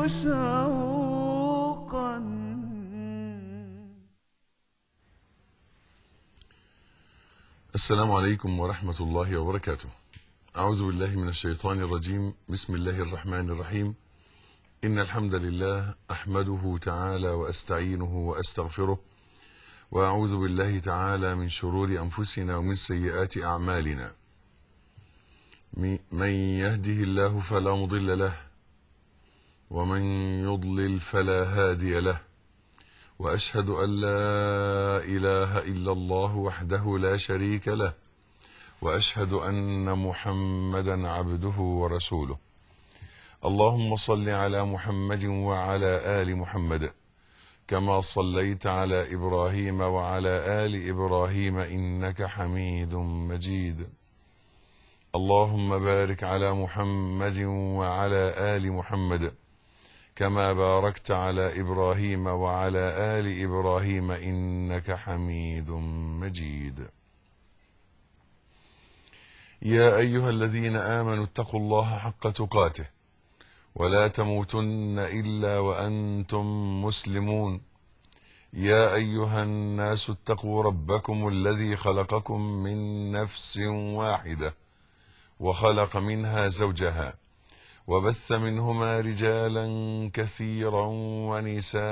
شوقا السلام عليكم ورحمة الله وبركاته أعوذ بالله من الشيطان الرجيم بسم الله الرحمن الرحيم إن الحمد لله أحمده تعالى وأستعينه وأستغفره وأعوذ بالله تعالى من شرور أنفسنا ومن سيئات أعمالنا مي- من يهده الله فلا مضل له ومن يضلل فلا هادي له واشهد ان لا اله الا الله وحده لا شريك له واشهد ان محمدا عبده ورسوله اللهم صل على محمد وعلى ال محمد كما صليت على ابراهيم وعلى ال ابراهيم انك حميد مجيد اللهم بارك على محمد وعلى ال محمد كما باركت على ابراهيم وعلى ال ابراهيم انك حميد مجيد يا ايها الذين امنوا اتقوا الله حق تقاته ولا تموتن الا وانتم مسلمون يا ايها الناس اتقوا ربكم الذي خلقكم من نفس واحده وخلق منها زوجها وبث منهما رجالا كثيرا ونساء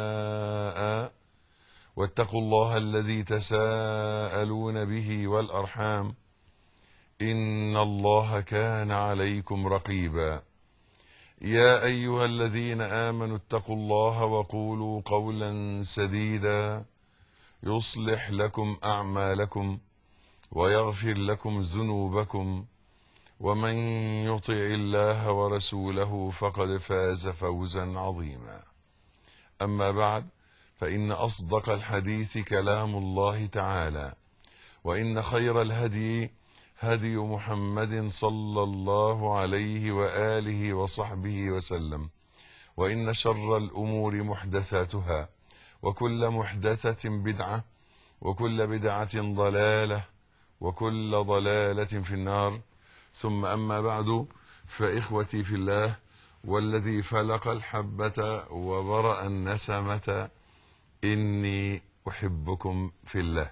واتقوا الله الذي تساءلون به والارحام ان الله كان عليكم رقيبا يا ايها الذين امنوا اتقوا الله وقولوا قولا سديدا يصلح لكم اعمالكم ويغفر لكم ذنوبكم ومن يطع الله ورسوله فقد فاز فوزا عظيما اما بعد فان اصدق الحديث كلام الله تعالى وان خير الهدي هدي محمد صلى الله عليه واله وصحبه وسلم وان شر الامور محدثاتها وكل محدثه بدعه وكل بدعه ضلاله وكل ضلاله في النار ثم أما بعد فإخوتي في الله والذي فلق الحبة وبرأ النسمة إني أحبكم في الله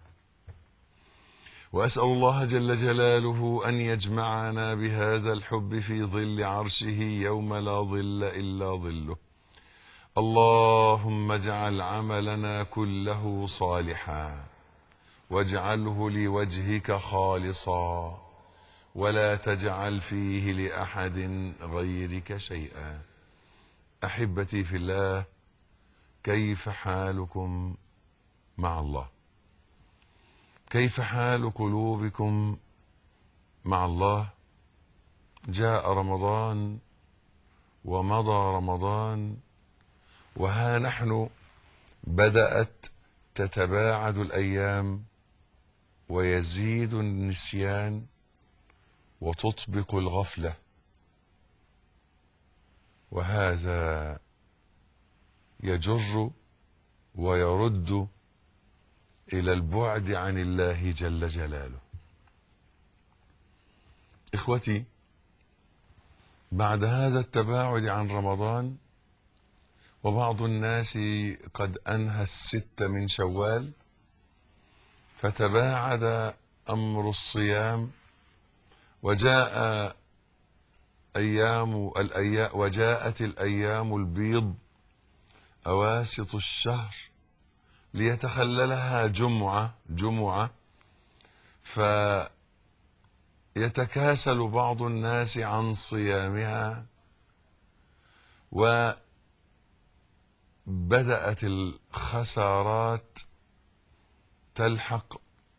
وأسأل الله جل جلاله أن يجمعنا بهذا الحب في ظل عرشه يوم لا ظل إلا ظله اللهم اجعل عملنا كله صالحا واجعله لوجهك خالصا ولا تجعل فيه لاحد غيرك شيئا احبتي في الله كيف حالكم مع الله كيف حال قلوبكم مع الله جاء رمضان ومضى رمضان وها نحن بدات تتباعد الايام ويزيد النسيان وتطبق الغفله وهذا يجر ويرد الى البعد عن الله جل جلاله اخوتي بعد هذا التباعد عن رمضان وبعض الناس قد انهى الست من شوال فتباعد امر الصيام وجاء أيام الأيام وجاءت الأيام البيض أواسط الشهر ليتخللها جمعة جمعة فيتكاسل بعض الناس عن صيامها وبدأت الخسارات تلحق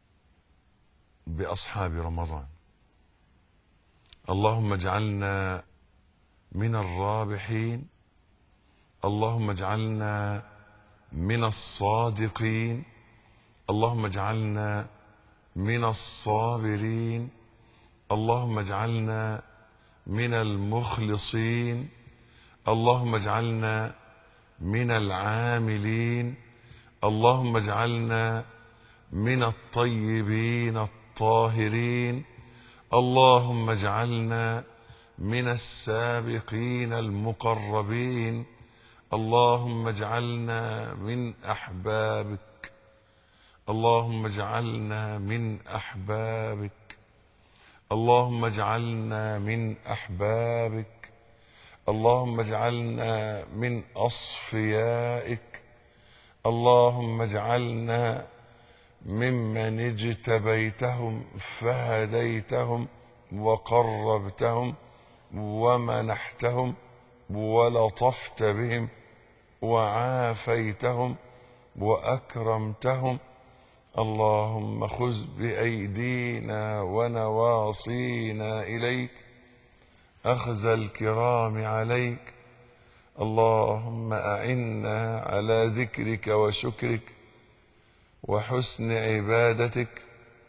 بأصحاب رمضان اللهم اجعلنا من الرابحين اللهم اجعلنا من الصادقين اللهم اجعلنا من الصابرين اللهم اجعلنا من المخلصين اللهم اجعلنا من العاملين اللهم اجعلنا من الطيبين الطاهرين اللهم اجعلنا من السابقين المقربين اللهم اجعلنا من احبابك اللهم اجعلنا من احبابك اللهم اجعلنا من احبابك اللهم اجعلنا من اصفيائك اللهم اجعلنا ممن اجتبيتهم فهديتهم وقربتهم ومنحتهم ولطفت بهم وعافيتهم واكرمتهم اللهم خذ بايدينا ونواصينا اليك اخذ الكرام عليك اللهم اعنا على ذكرك وشكرك وحسن عبادتك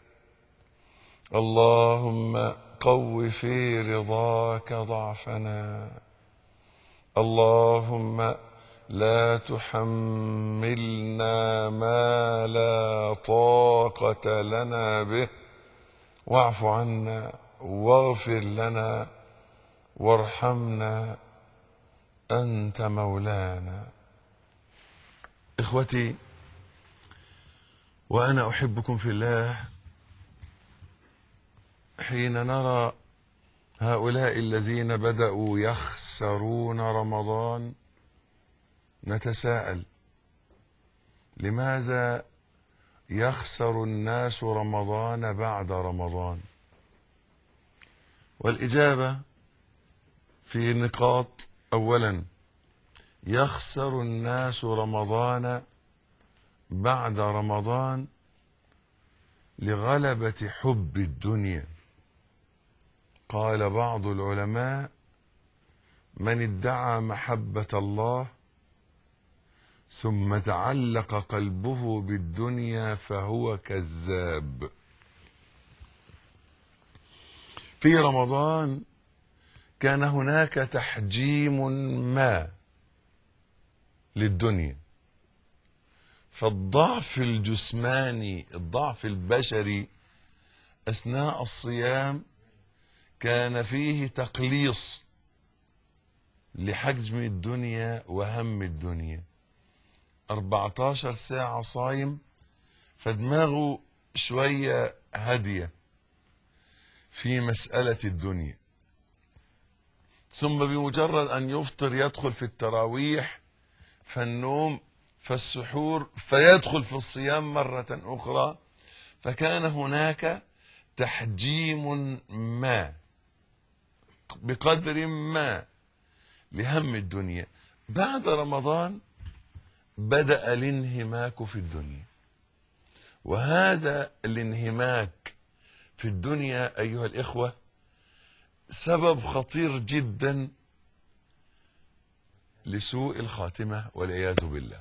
اللهم قو في رضاك ضعفنا اللهم لا تحملنا ما لا طاقة لنا به واعف عنا واغفر لنا وارحمنا أنت مولانا إخوتي وأنا أحبكم في الله حين نرى هؤلاء الذين بدأوا يخسرون رمضان نتساءل لماذا يخسر الناس رمضان بعد رمضان والإجابة في نقاط أولا يخسر الناس رمضان بعد رمضان لغلبة حب الدنيا قال بعض العلماء من ادعى محبة الله ثم تعلق قلبه بالدنيا فهو كذاب في رمضان كان هناك تحجيم ما للدنيا فالضعف الجسماني الضعف البشري اثناء الصيام كان فيه تقليص لحجم الدنيا وهم الدنيا 14 ساعة صايم فدماغه شوية هادية في مسألة الدنيا ثم بمجرد أن يفطر يدخل في التراويح فالنوم فالسحور فيدخل في الصيام مرة أخرى فكان هناك تحجيم ما بقدر ما لهم الدنيا بعد رمضان بدأ الانهماك في الدنيا وهذا الانهماك في الدنيا أيها الإخوة سبب خطير جدا لسوء الخاتمة والعياذ بالله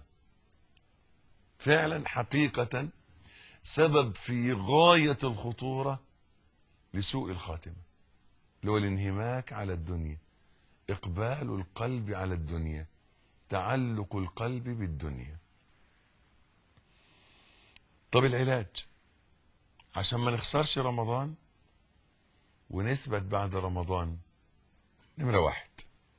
فعلا حقيقة سبب في غاية الخطورة لسوء الخاتمة اللي هو الانهماك على الدنيا إقبال القلب على الدنيا تعلق القلب بالدنيا طب العلاج عشان ما نخسرش رمضان ونثبت بعد رمضان نمرة واحد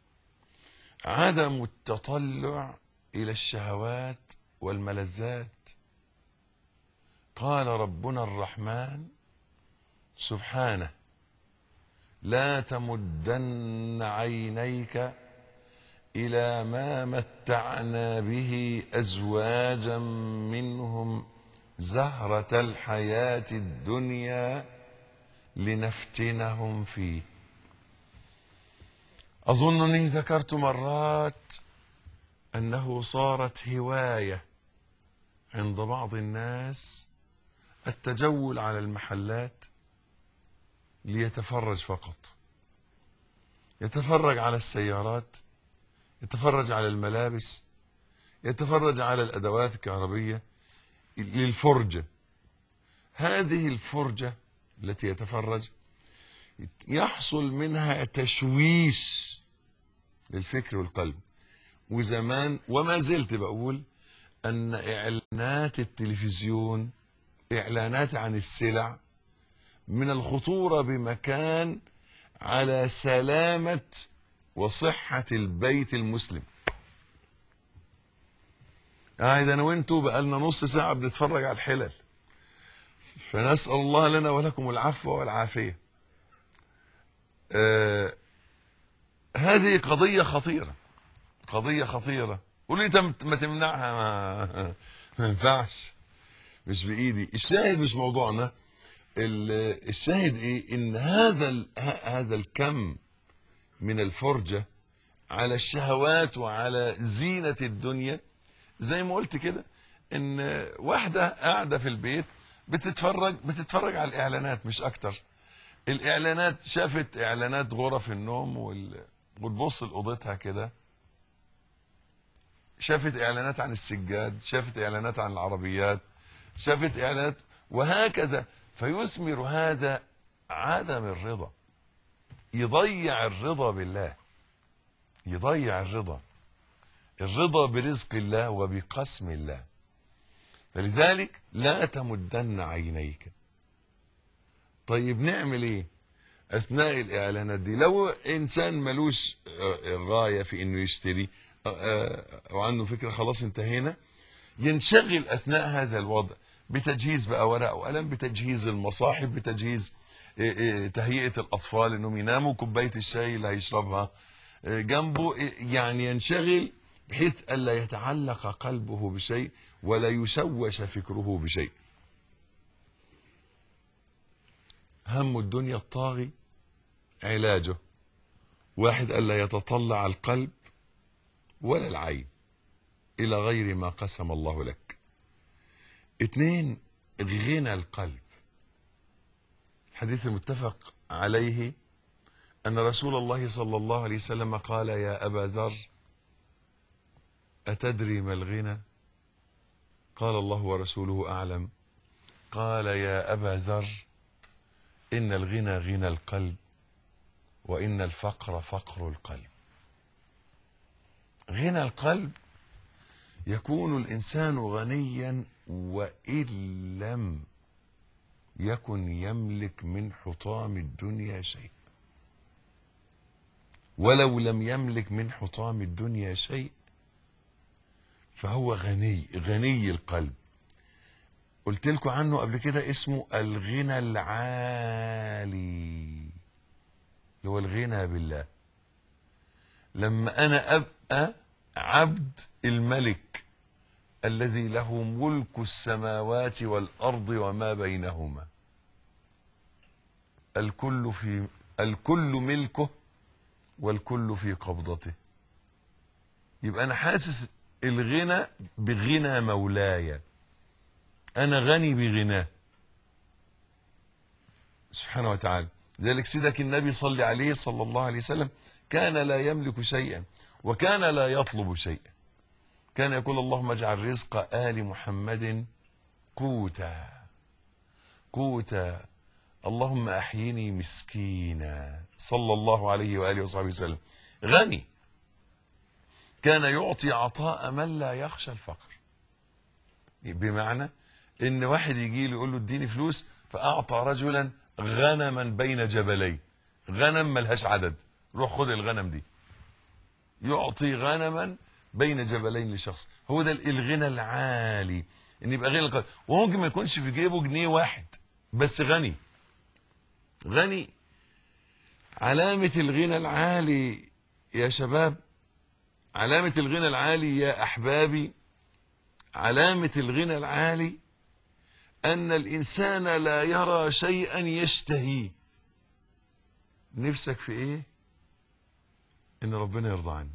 عدم التطلع إلى الشهوات والملذات قال ربنا الرحمن سبحانه لا تمدن عينيك إلى ما متعنا به أزواجا منهم زهرة الحياة الدنيا لنفتنهم فيه أظنني ذكرت مرات أنه صارت هواية عند بعض الناس التجول على المحلات ليتفرج فقط يتفرج على السيارات يتفرج على الملابس يتفرج على الأدوات الكهربية للفرجة هذه الفرجة التي يتفرج يحصل منها تشويش للفكر والقلب وزمان وما زلت بقول أن إعلانات التلفزيون إعلانات عن السلع من الخطورة بمكان على سلامة وصحة البيت المسلم قاعد انا وانتوا بقالنا نص ساعة بنتفرج على الحلل فنسأل الله لنا ولكم العفو والعافية آه هذه قضية خطيرة قضية خطيرة قول لي انت ما تمنعها ما, ما ينفعش مش بإيدي الشاهد مش موضوعنا الشاهد ايه ان هذا هذا الكم من الفرجة على الشهوات وعلى زينة الدنيا زي ما قلت كده ان واحدة قاعدة في البيت بتتفرج بتتفرج على الاعلانات مش اكتر الاعلانات شافت اعلانات غرف النوم وال... وتبص لاوضتها كده شافت اعلانات عن السجاد شافت اعلانات عن العربيات شافت اعلانات وهكذا فيثمر هذا عدم الرضا يضيع الرضا بالله يضيع الرضا الرضا برزق الله وبقسم الله فلذلك لا تمدن عينيك طيب نعمل ايه اثناء الاعلانات دي لو انسان ملوش غايه في انه يشتري او عنده فكره خلاص انتهينا ينشغل اثناء هذا الوضع بتجهيز بقى ورق وقلم بتجهيز المصاحف بتجهيز تهيئه الاطفال انهم يناموا كوبايه الشاي اللي هيشربها جنبه يعني ينشغل بحيث الا يتعلق قلبه بشيء ولا يشوش فكره بشيء هم الدنيا الطاغي علاجه واحد الا يتطلع القلب ولا العين الى غير ما قسم الله لك اتنين غنى القلب حديث المتفق عليه ان رسول الله صلى الله عليه وسلم قال يا ابا ذر اتدري ما الغنى قال الله ورسوله اعلم قال يا ابا ذر ان الغنى غنى القلب وان الفقر فقر القلب غنى القلب يكون الانسان غنيا وان لم يكن يملك من حطام الدنيا شيء ولو لم يملك من حطام الدنيا شيء فهو غني غني القلب قلت لكم عنه قبل كده اسمه الغنى العالي اللي هو الغنى بالله لما انا ابقى عبد الملك الذي له ملك السماوات والارض وما بينهما الكل في الكل ملكه والكل في قبضته يبقى انا حاسس الغنى بغنى مولاي انا غني بغناه سبحانه وتعالى ذلك سيدك النبي صلى عليه صلى الله عليه وسلم كان لا يملك شيئا وكان لا يطلب شيئا كان يقول اللهم اجعل رزق آل محمد قوتا قوتا اللهم أحيني مسكينا صلى الله عليه وآله وصحبه وسلم غني كان يعطي عطاء من لا يخشى الفقر بمعنى ان واحد يجي له يقول له اديني فلوس فاعطى رجلا غنما بين جبلين غنم ملهاش عدد روح خد الغنم دي يعطي غنما بين جبلين لشخص هو ده الغنى العالي ان يبقى غنى القلب وممكن ما يكونش في جيبه جنيه واحد بس غني غني علامة الغنى العالي يا شباب علامة الغنى العالي يا أحبابي علامة الغنى العالي أن الإنسان لا يرى شيئا يشتهيه نفسك في إيه إن ربنا يرضى عني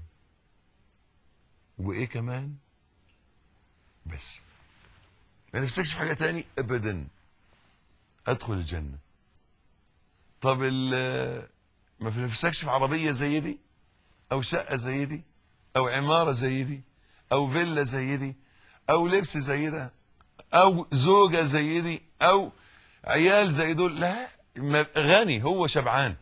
وإيه كمان بس ما نفسكش في حاجة تاني أبدا أدخل الجنة طب ما في نفسكش في عربية زي دي أو شقة زي دي أو عمارة زي دي أو فيلا زي دي أو لبس زي ده او زوجة زي دي او عيال زي دول لا غني هو شبعان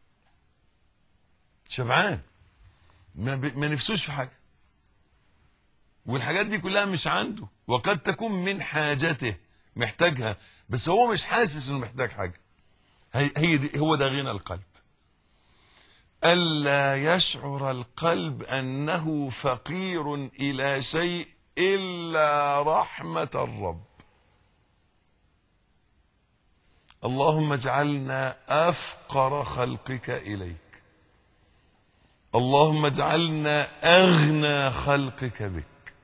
شبعان ما, ما نفسوش في حاجة والحاجات دي كلها مش عنده وقد تكون من حاجته محتاجها بس هو مش حاسس انه محتاج حاجة هي, هي دي هو ده غنى القلب ألا يشعر القلب أنه فقير إلى شيء إلا رحمة الرب اللهم اجعلنا أفقر خلقك إليك اللهم اجعلنا أغنى خلقك بك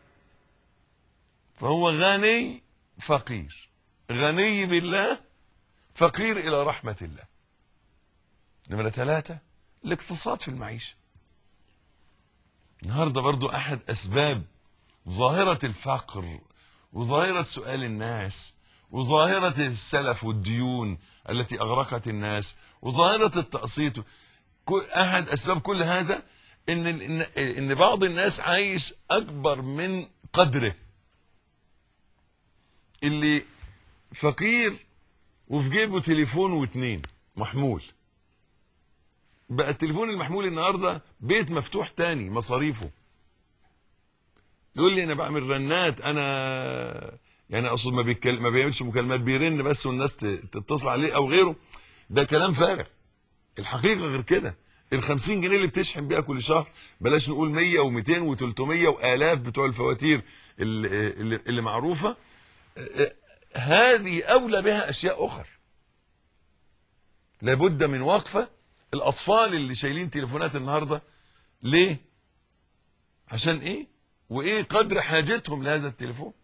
فهو غني فقير غني بالله فقير إلى رحمة الله نمرة ثلاثة الاقتصاد في المعيشة النهاردة برضو أحد أسباب ظاهرة الفقر وظاهرة سؤال الناس وظاهرة السلف والديون التي أغرقت الناس وظاهرة التقسيط أحد أسباب كل هذا إن, إن, إن بعض الناس عايش أكبر من قدره اللي فقير وفي جيبه تليفون واتنين محمول بقى التليفون المحمول النهارده بيت مفتوح تاني مصاريفه يقول لي انا بعمل رنات انا يعني اقصد ما بيتكلم ما بيعملش مكالمات بيرن بس والناس تتصل عليه او غيره ده كلام فارغ الحقيقه غير كده ال 50 جنيه اللي بتشحن بيها كل شهر بلاش نقول 100 و200 و300 والاف بتوع الفواتير اللي, اللي, اللي معروفه هذه اولى بها اشياء اخرى لابد من وقفه الاطفال اللي شايلين تليفونات النهارده ليه عشان ايه وايه قدر حاجتهم لهذا التليفون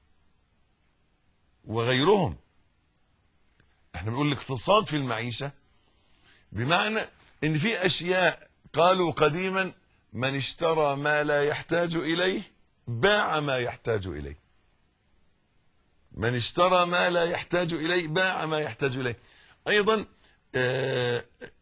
وغيرهم احنا بنقول الاقتصاد في المعيشه بمعنى ان في اشياء قالوا قديما من اشترى ما لا يحتاج اليه باع ما يحتاج اليه من اشترى ما لا يحتاج اليه باع ما يحتاج اليه ايضا آه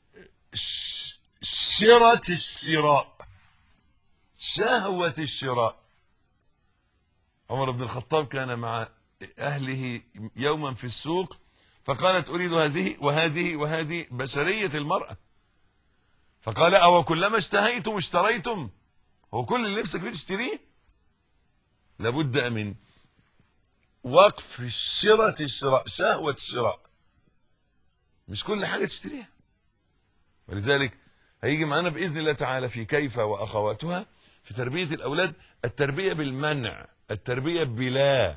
شرة الشراء شهوة الشراء عمر بن الخطاب كان مع أهله يوما في السوق فقالت أريد هذه وهذه وهذه بشرية المرأة فقال أو كلما اشتهيتم اشتريتم هو كل اللي نفسك فيه تشتريه لابد من وقف شرة الشراء شهوة الشراء مش كل حاجة تشتريها ولذلك هيجي معانا باذن الله تعالى في كيف واخواتها في تربيه الاولاد التربيه بالمنع التربيه بلا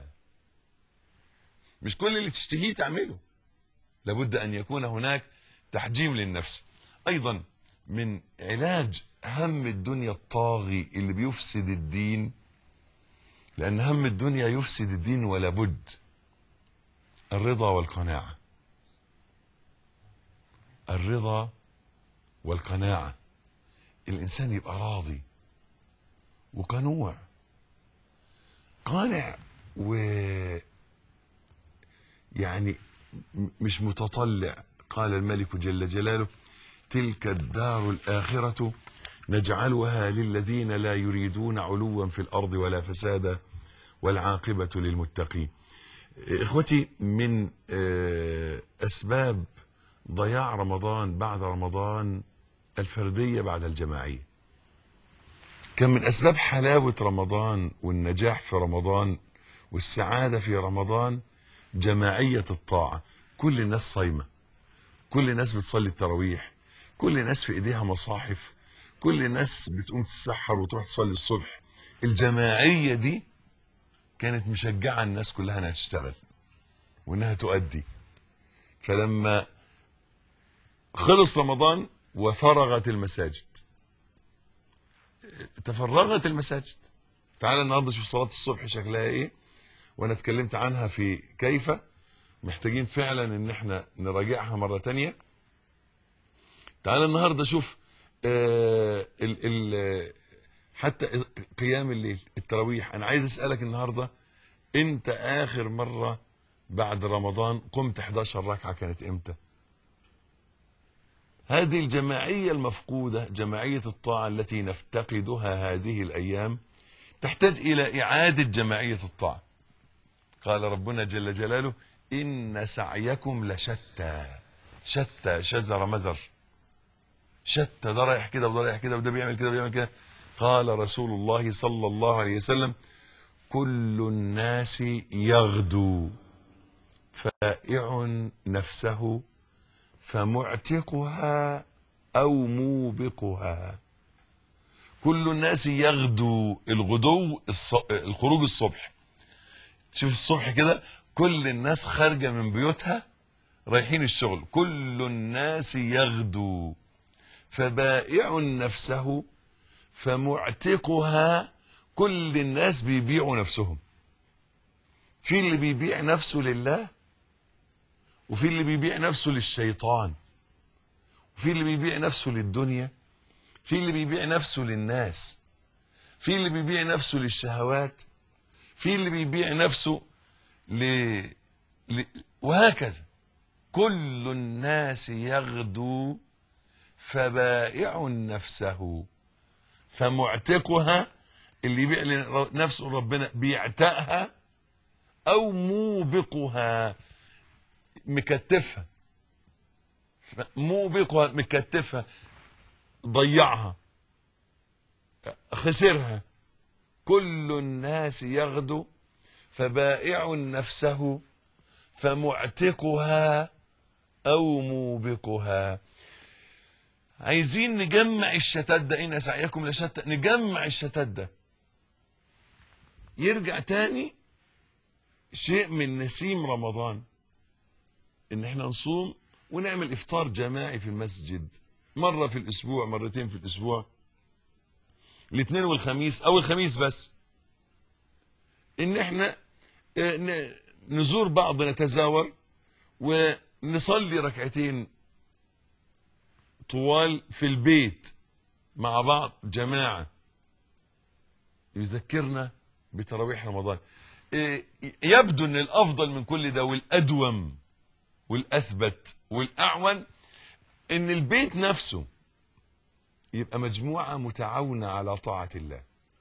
مش كل اللي تشتهيه تعمله لابد ان يكون هناك تحجيم للنفس ايضا من علاج هم الدنيا الطاغي اللي بيفسد الدين لان هم الدنيا يفسد الدين ولا بد الرضا والقناعه الرضا والقناعة الإنسان يبقى راضي وقنوع قانع و يعني مش متطلع قال الملك جل جلاله تلك الدار الآخرة نجعلها للذين لا يريدون علوا في الأرض ولا فسادا والعاقبة للمتقين إخوتي من أسباب ضياع رمضان بعد رمضان الفردية بعد الجماعية كان من أسباب حلاوة رمضان والنجاح في رمضان والسعادة في رمضان جماعية الطاعة كل الناس صايمة كل الناس بتصلي التراويح كل الناس في ايديها مصاحف كل الناس بتقوم تتسحر وتروح تصلي الصبح الجماعية دي كانت مشجعة الناس كلها انها تشتغل وانها تؤدي فلما خلص رمضان وفرغت المساجد تفرغت المساجد تعال النهارده شوف صلاه الصبح شكلها ايه وانا اتكلمت عنها في كيف محتاجين فعلا ان احنا نراجعها مره تانية تعال النهارده شوف آه ال ال حتى قيام الليل التراويح انا عايز اسالك النهارده انت اخر مره بعد رمضان قمت 11 ركعه كانت امتى هذه الجماعية المفقودة جماعية الطاعة التي نفتقدها هذه الأيام تحتاج إلى إعادة جماعية الطاعة قال ربنا جل جلاله إن سعيكم لشتى شتى شجر مزر شتى ده رايح كده وده رايح كده وده بيعمل كده وبيعمل كده قال رسول الله صلى الله عليه وسلم كل الناس يغدو فائع نفسه فمعتقها أو موبقها كل الناس يغدو الغدو الص... الخروج الصبح شوف الصبح كده كل الناس خارجة من بيوتها رايحين الشغل كل الناس يغدو فبائع نفسه فمعتقها كل الناس بيبيعوا نفسهم في اللي بيبيع نفسه لله وفي اللي بيبيع نفسه للشيطان وفي اللي بيبيع نفسه للدنيا في اللي بيبيع نفسه للناس في اللي بيبيع نفسه للشهوات في اللي بيبيع نفسه ل... ل... وهكذا كل الناس يغدو فبائع نفسه فمعتقها اللي يبيع نفسه ربنا بيعتقها او موبقها مكتفها موبقها مكتفها ضيعها خسرها كل الناس يغدو فبائع نفسه فمعتقها او موبقها عايزين نجمع الشتات ده ان سعيكم لشتى نجمع الشتات ده يرجع تاني شيء من نسيم رمضان ان احنا نصوم ونعمل افطار جماعي في المسجد مرة في الاسبوع مرتين في الاسبوع الاثنين والخميس او الخميس بس ان احنا نزور بعض نتزاور ونصلي ركعتين طوال في البيت مع بعض جماعة يذكرنا بتراويح رمضان يبدو ان الافضل من كل ده والادوم والاثبت والاعون ان البيت نفسه يبقى مجموعة متعاونة على طاعة الله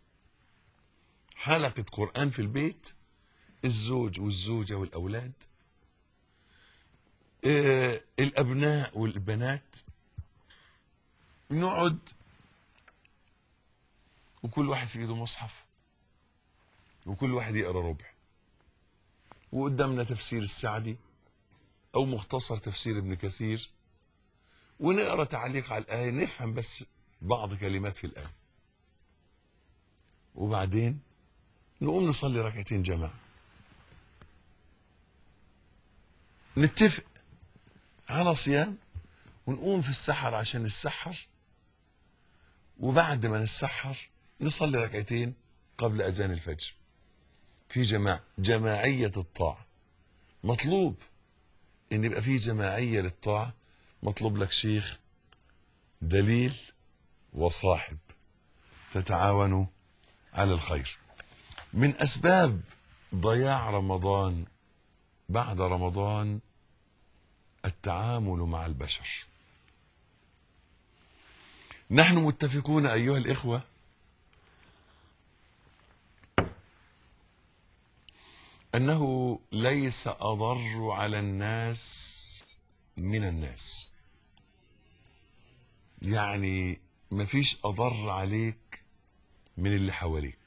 حلقة قرآن في البيت الزوج والزوجة والأولاد آه الأبناء والبنات نقعد وكل واحد في ايده مصحف وكل واحد يقرا ربع وقدامنا تفسير السعدي او مختصر تفسير ابن كثير ونقرا تعليق على الايه نفهم بس بعض كلمات في الايه وبعدين نقوم نصلي ركعتين جماعه نتفق على صيام ونقوم في السحر عشان نسحر وبعد ما نسحر نصلي ركعتين قبل اذان الفجر في جماعة جماعية الطاعة مطلوب ان يبقى في جماعية للطاعة مطلوب لك شيخ دليل وصاحب تتعاونوا على الخير من اسباب ضياع رمضان بعد رمضان التعامل مع البشر نحن متفقون ايها الاخوه انه ليس اضر على الناس من الناس يعني مفيش اضر عليك من اللي حواليك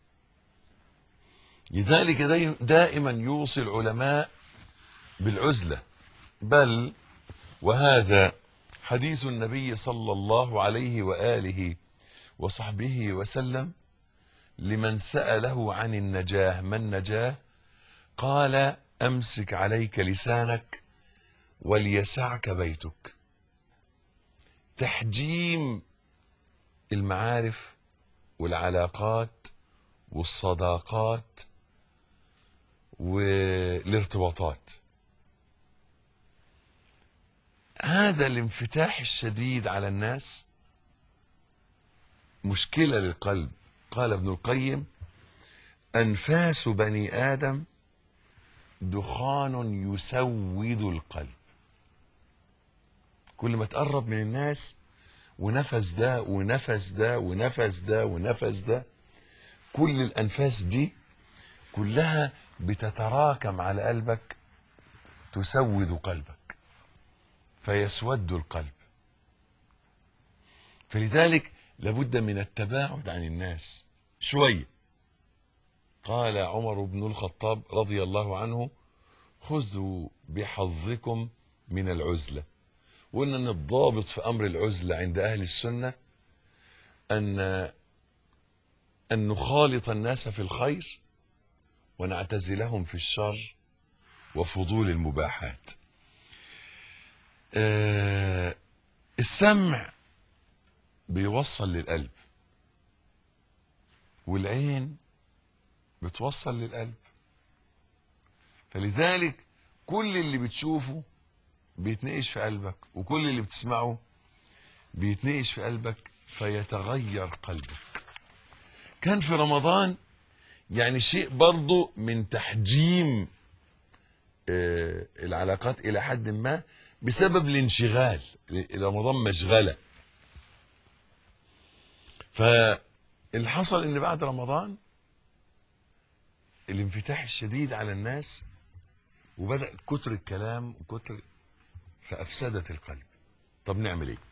لذلك دائما يوصي العلماء بالعزله بل وهذا حديث النبي صلى الله عليه واله وصحبه وسلم لمن ساله عن النجاه ما النجاه قال امسك عليك لسانك وليسعك بيتك تحجيم المعارف والعلاقات والصداقات والارتباطات هذا الانفتاح الشديد على الناس مشكلة للقلب قال ابن القيم أنفاس بني آدم دخان يسود القلب كل ما تقرب من الناس ونفس ده ونفس ده ونفس ده ونفس ده كل الأنفاس دي كلها بتتراكم على قلبك تسود قلبك فيسود القلب فلذلك لابد من التباعد عن الناس شوية قال عمر بن الخطاب رضي الله عنه خذوا بحظكم من العزلة وقلنا ان الضابط في امر العزله عند اهل السنه ان ان نخالط الناس في الخير ونعتزلهم في الشر وفضول المباحات آه السمع بيوصل للقلب والعين بتوصل للقلب فلذلك كل اللي بتشوفه بيتنقش في قلبك وكل اللي بتسمعه بيتنقش في قلبك فيتغير قلبك كان في رمضان يعني شيء برضه من تحجيم آه، العلاقات الى حد ما بسبب الانشغال رمضان مشغله فاللي حصل ان بعد رمضان الانفتاح الشديد على الناس وبدأ كتر الكلام وكتر فأفسدت القلب طب نعمل ايه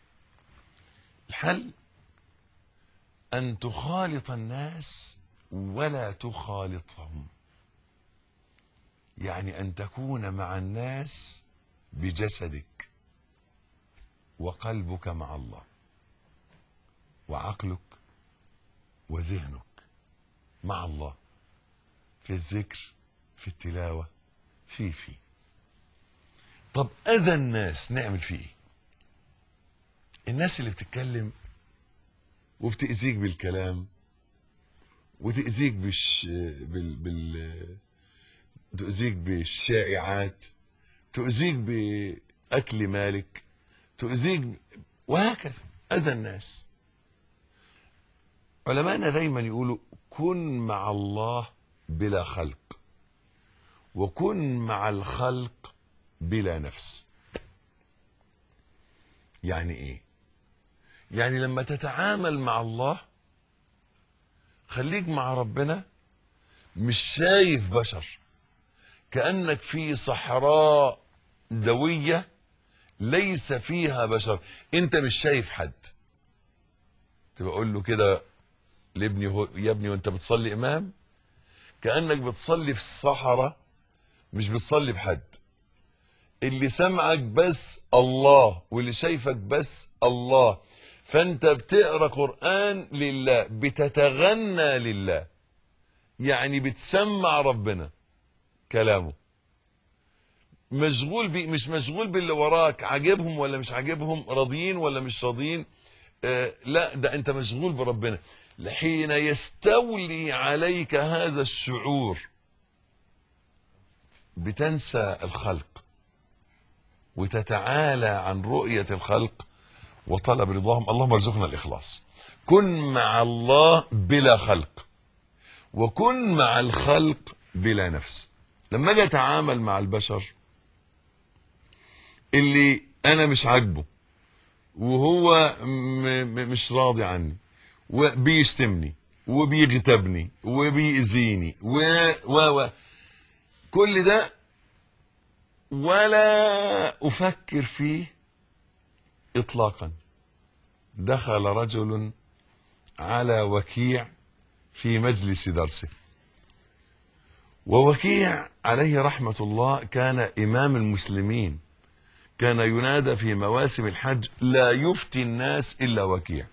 الحل أن تخالط الناس ولا تخالطهم يعني أن تكون مع الناس بجسدك وقلبك مع الله وعقلك وذهنك مع الله في الذكر في التلاوة في في طب أذى الناس نعمل فيه ايه الناس اللي بتتكلم وبتأذيك بالكلام وتأذيك بالش... بال... بال... تؤذيك بالشائعات تؤذيك بأكل مالك تؤذيك ب... وهكذا أذى الناس علماءنا دايما يقولوا كن مع الله بلا خلق وكن مع الخلق بلا نفس يعني ايه يعني لما تتعامل مع الله خليك مع ربنا مش شايف بشر كأنك في صحراء دوية ليس فيها بشر انت مش شايف حد تبقى اقول له كده لابني هو يا ابني وانت بتصلي امام كأنك بتصلي في الصحراء مش بتصلي بحد اللي سمعك بس الله واللي شايفك بس الله فانت بتقرا قران لله بتتغنى لله يعني بتسمع ربنا كلامه مشغول بي مش مشغول باللي وراك عاجبهم ولا مش عاجبهم راضيين ولا مش راضيين آه لا ده انت مشغول بربنا حين يستولي عليك هذا الشعور بتنسى الخلق وتتعالى عن رؤية الخلق وطلب رضاهم اللهم ارزقنا الإخلاص كن مع الله بلا خلق وكن مع الخلق بلا نفس لما اجي اتعامل مع البشر اللي انا مش عاجبه وهو م- م- مش راضي عني وبيشتمني وبيغتابني وبيأذيني و و و كل ده ولا افكر فيه اطلاقا دخل رجل على وكيع في مجلس درسه ووكيع عليه رحمه الله كان امام المسلمين كان ينادى في مواسم الحج لا يفتي الناس الا وكيع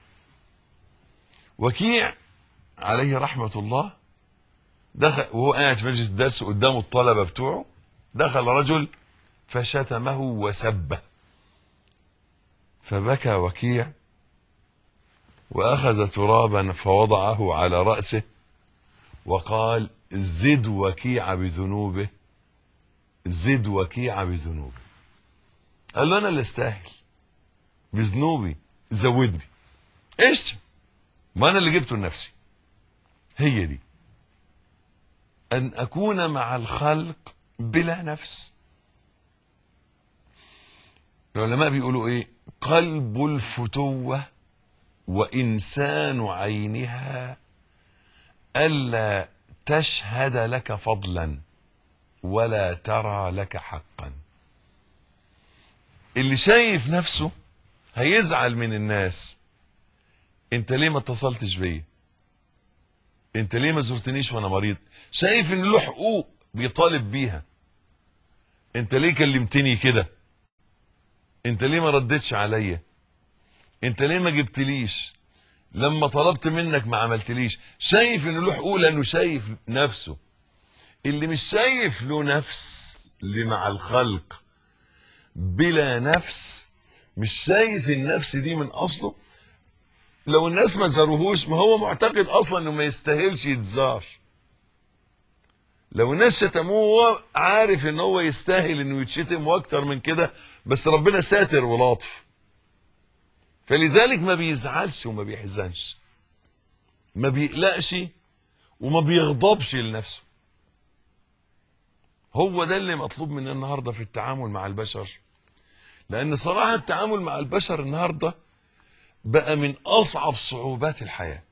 وكيع عليه رحمه الله دخل وهو قاعد في مجلس الدرس قدامه الطلبه بتوعه دخل رجل فشتمه وسبه فبكى وكيع واخذ ترابا فوضعه على راسه وقال زد وكيع بذنوبه زد وكيع بذنوبه قال له انا اللي استاهل بذنوبي زودني ايش ما انا اللي جبته لنفسي هي دي ان اكون مع الخلق بلا نفس العلماء بيقولوا ايه قلب الفتوة وإنسان عينها ألا تشهد لك فضلا ولا ترى لك حقا اللي شايف نفسه هيزعل من الناس انت ليه ما اتصلتش بيا انت ليه ما زرتنيش وانا مريض شايف ان له حقوق بيطالب بيها انت ليه كلمتني كده انت ليه ما ردتش عليا انت ليه ما جبتليش لما طلبت منك ما عملتليش شايف انه له حقوق لانه شايف نفسه اللي مش شايف له نفس اللي مع الخلق بلا نفس مش شايف النفس دي من اصله لو الناس ما زاروهوش ما هو معتقد اصلا انه ما يستاهلش يتزار لو الناس شتموه هو عارف ان هو يستاهل انه يتشتم واكتر من كده بس ربنا ساتر ولطف فلذلك ما بيزعلش وما بيحزنش ما بيقلقش وما بيغضبش لنفسه هو ده اللي مطلوب مننا النهارده في التعامل مع البشر لان صراحه التعامل مع البشر النهارده بقى من اصعب صعوبات الحياه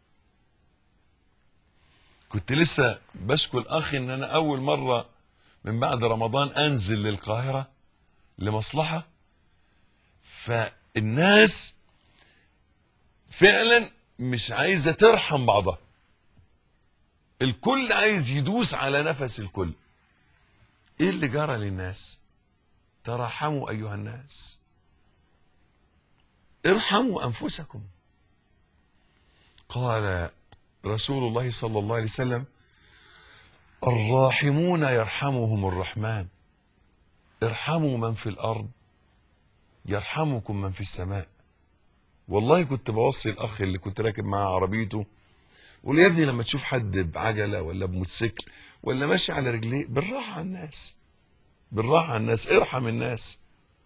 كنت لسه بشكو الاخ ان انا اول مره من بعد رمضان انزل للقاهره لمصلحه فالناس فعلا مش عايزه ترحم بعضها الكل عايز يدوس على نفس الكل ايه اللي جرى للناس ترحموا ايها الناس ارحموا انفسكم قال رسول الله صلى الله عليه وسلم الراحمون يرحمهم الرحمن ارحموا من في الارض يرحمكم من في السماء والله كنت بوصي الاخ اللي كنت راكب معاه عربيته قول يا ابني لما تشوف حد بعجله ولا بموتوسيكل ولا ماشي على رجليه بالراحه على الناس بالراحه على الناس ارحم الناس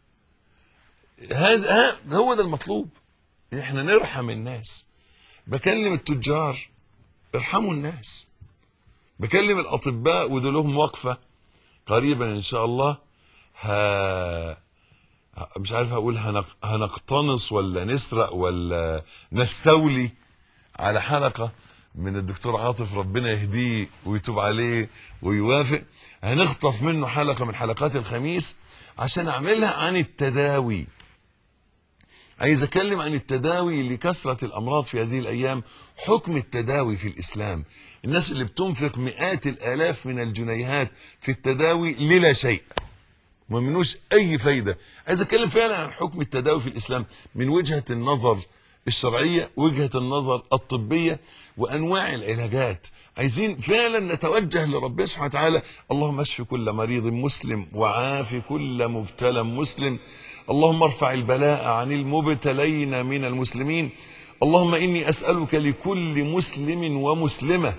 هذا هو ده المطلوب احنا نرحم الناس بكلم التجار ارحموا الناس بكلم الاطباء وده لهم وقفه قريبا ان شاء الله ها مش عارف هقول هنق... هنقتنص ولا نسرق ولا نستولي على حلقه من الدكتور عاطف ربنا يهديه ويتوب عليه ويوافق هنخطف منه حلقه من حلقات الخميس عشان اعملها عن التداوي عايز اتكلم عن التداوي لكثره الامراض في هذه الايام حكم التداوي في الاسلام الناس اللي بتنفق مئات الالاف من الجنيهات في التداوي للا شيء ما منوش اي فايده عايز اتكلم فعلا عن حكم التداوي في الاسلام من وجهه النظر الشرعيه وجهه النظر الطبيه وانواع العلاجات عايزين فعلا نتوجه لربنا سبحانه وتعالى اللهم اشف كل مريض مسلم وعاف كل مبتلى مسلم اللهم ارفع البلاء عن المبتلين من المسلمين اللهم اني اسالك لكل مسلم ومسلمه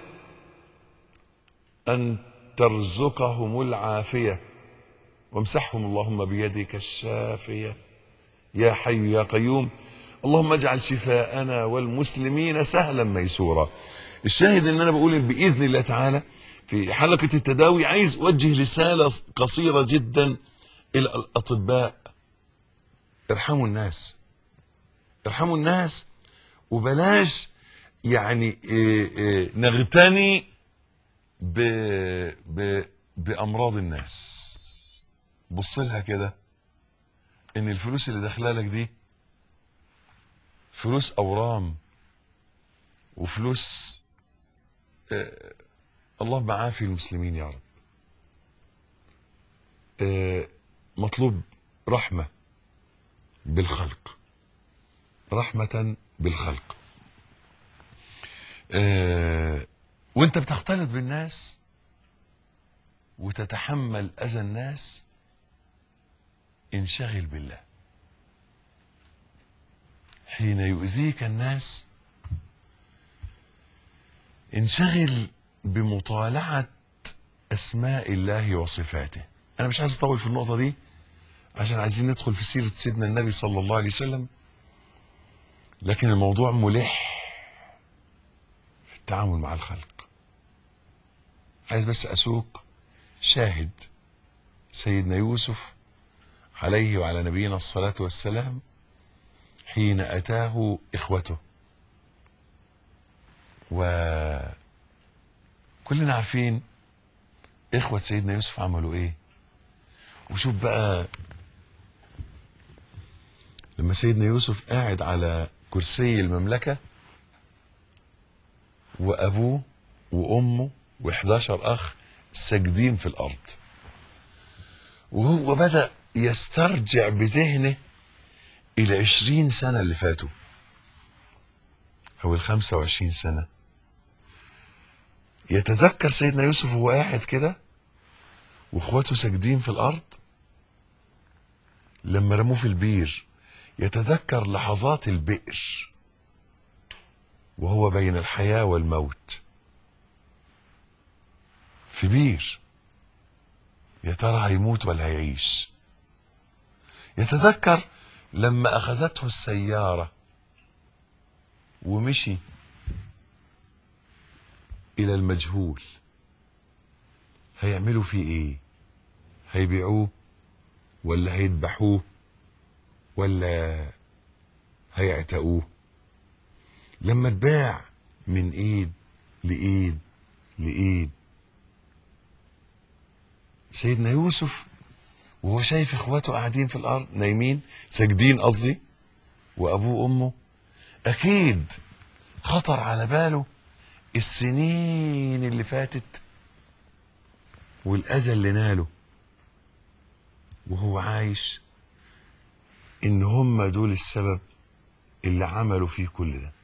ان ترزقهم العافيه وامسحهم اللهم بيدك الشافيه يا حي يا قيوم اللهم اجعل شفاءنا والمسلمين سهلا ميسورا الشاهد ان انا بقول باذن الله تعالى في حلقه التداوي عايز اوجه رساله قصيره جدا الى الاطباء ارحموا الناس ارحموا الناس وبلاش يعني إيه إيه نغتني ب ب بامراض الناس بص لها كده ان الفلوس اللي داخله لك دي فلوس اورام وفلوس آه اللهم عافي المسلمين يا رب آه مطلوب رحمه بالخلق رحمه بالخلق آه وانت بتختلط بالناس وتتحمل اذى الناس انشغل بالله حين يؤذيك الناس انشغل بمطالعة أسماء الله وصفاته أنا مش عايز أطول في النقطة دي عشان عايزين ندخل في سيرة سيدنا النبي صلى الله عليه وسلم لكن الموضوع ملح في التعامل مع الخلق عايز بس أسوق شاهد سيدنا يوسف عليه وعلى نبينا الصلاة والسلام حين أتاه إخوته وكلنا عارفين إخوة سيدنا يوسف عملوا إيه وشوف بقى لما سيدنا يوسف قاعد على كرسي المملكة وأبوه وأمه و11 أخ ساجدين في الأرض وهو بدأ يسترجع بذهنه العشرين سنة اللي فاتوا أو الخمسة وعشرين سنة يتذكر سيدنا يوسف وهو قاعد كده واخواته ساجدين في الأرض لما رموه في البير يتذكر لحظات البئر وهو بين الحياة والموت في بير يا ترى هيموت ولا هيعيش يتذكر لما أخذته السيارة ومشي إلى المجهول هيعملوا فيه إيه هيبيعوه ولا هيذبحوه ولا هيعتقوه لما اتباع من ايد لايد لايد سيدنا يوسف وهو شايف اخواته قاعدين في الارض نايمين ساجدين قصدي وابوه وامه اكيد خطر على باله السنين اللي فاتت والاذى اللي ناله وهو عايش ان هم دول السبب اللي عملوا فيه كل ده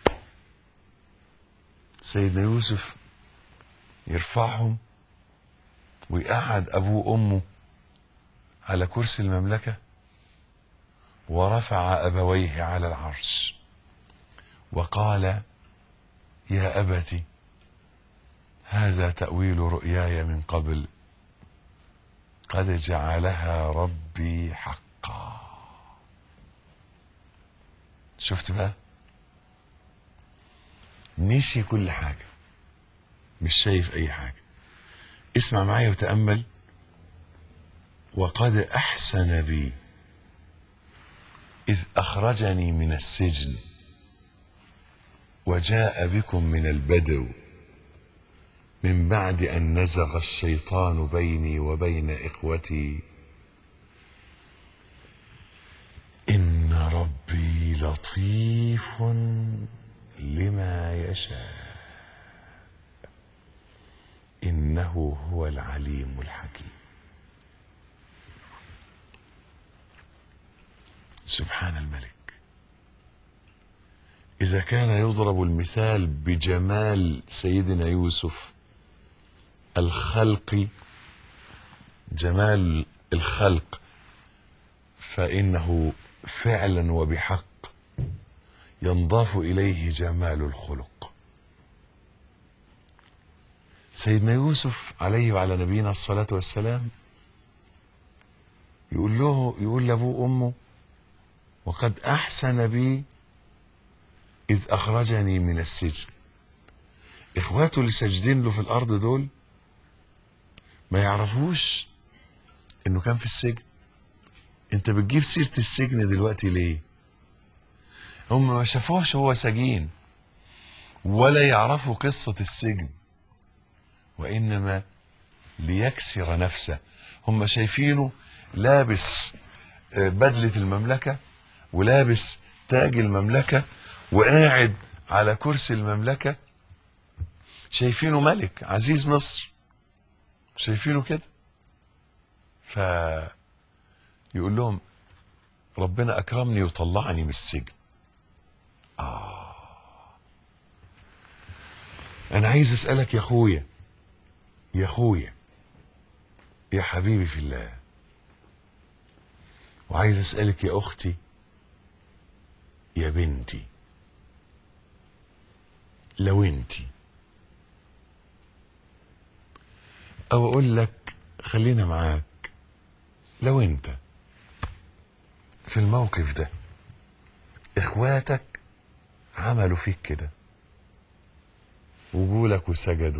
سيدنا يوسف يرفعهم ويقعد ابوه وامه على كرسي المملكه ورفع ابويه على العرش وقال يا ابت هذا تاويل رؤياي من قبل قد جعلها ربي حقا شفت بقى نسي كل حاجة مش شايف أي حاجة اسمع معايا وتأمل وقد أحسن بي إذ أخرجني من السجن وجاء بكم من البدو من بعد أن نزغ الشيطان بيني وبين إخوتي إن ربي لطيف لما يشاء إنه هو العليم الحكيم سبحان الملك إذا كان يضرب المثال بجمال سيدنا يوسف الخلق جمال الخلق فإنه فعلا وبحق ينضاف إليه جمال الخلق سيدنا يوسف عليه وعلى نبينا الصلاة والسلام يقول له يقول لأبوه وأمه وقد أحسن بي إذ أخرجني من السجن إخواته اللي ساجدين له في الأرض دول ما يعرفوش إنه كان في السجن أنت بتجيب سيرة السجن دلوقتي ليه؟ هم ما شافوش هو سجين ولا يعرفوا قصة السجن وإنما ليكسر نفسه هم شايفينه لابس بدلة المملكة ولابس تاج المملكة وقاعد على كرسي المملكة شايفينه ملك عزيز مصر شايفينه كده ف يقول لهم ربنا أكرمني وطلعني من السجن آه أنا عايز أسألك يا أخويا يا أخويا يا حبيبي في الله وعايز أسألك يا أختي يا بنتي لو انتي او اقول لك خلينا معاك لو انت في الموقف ده اخواتك عملوا فيك كده وجولك وسجدوا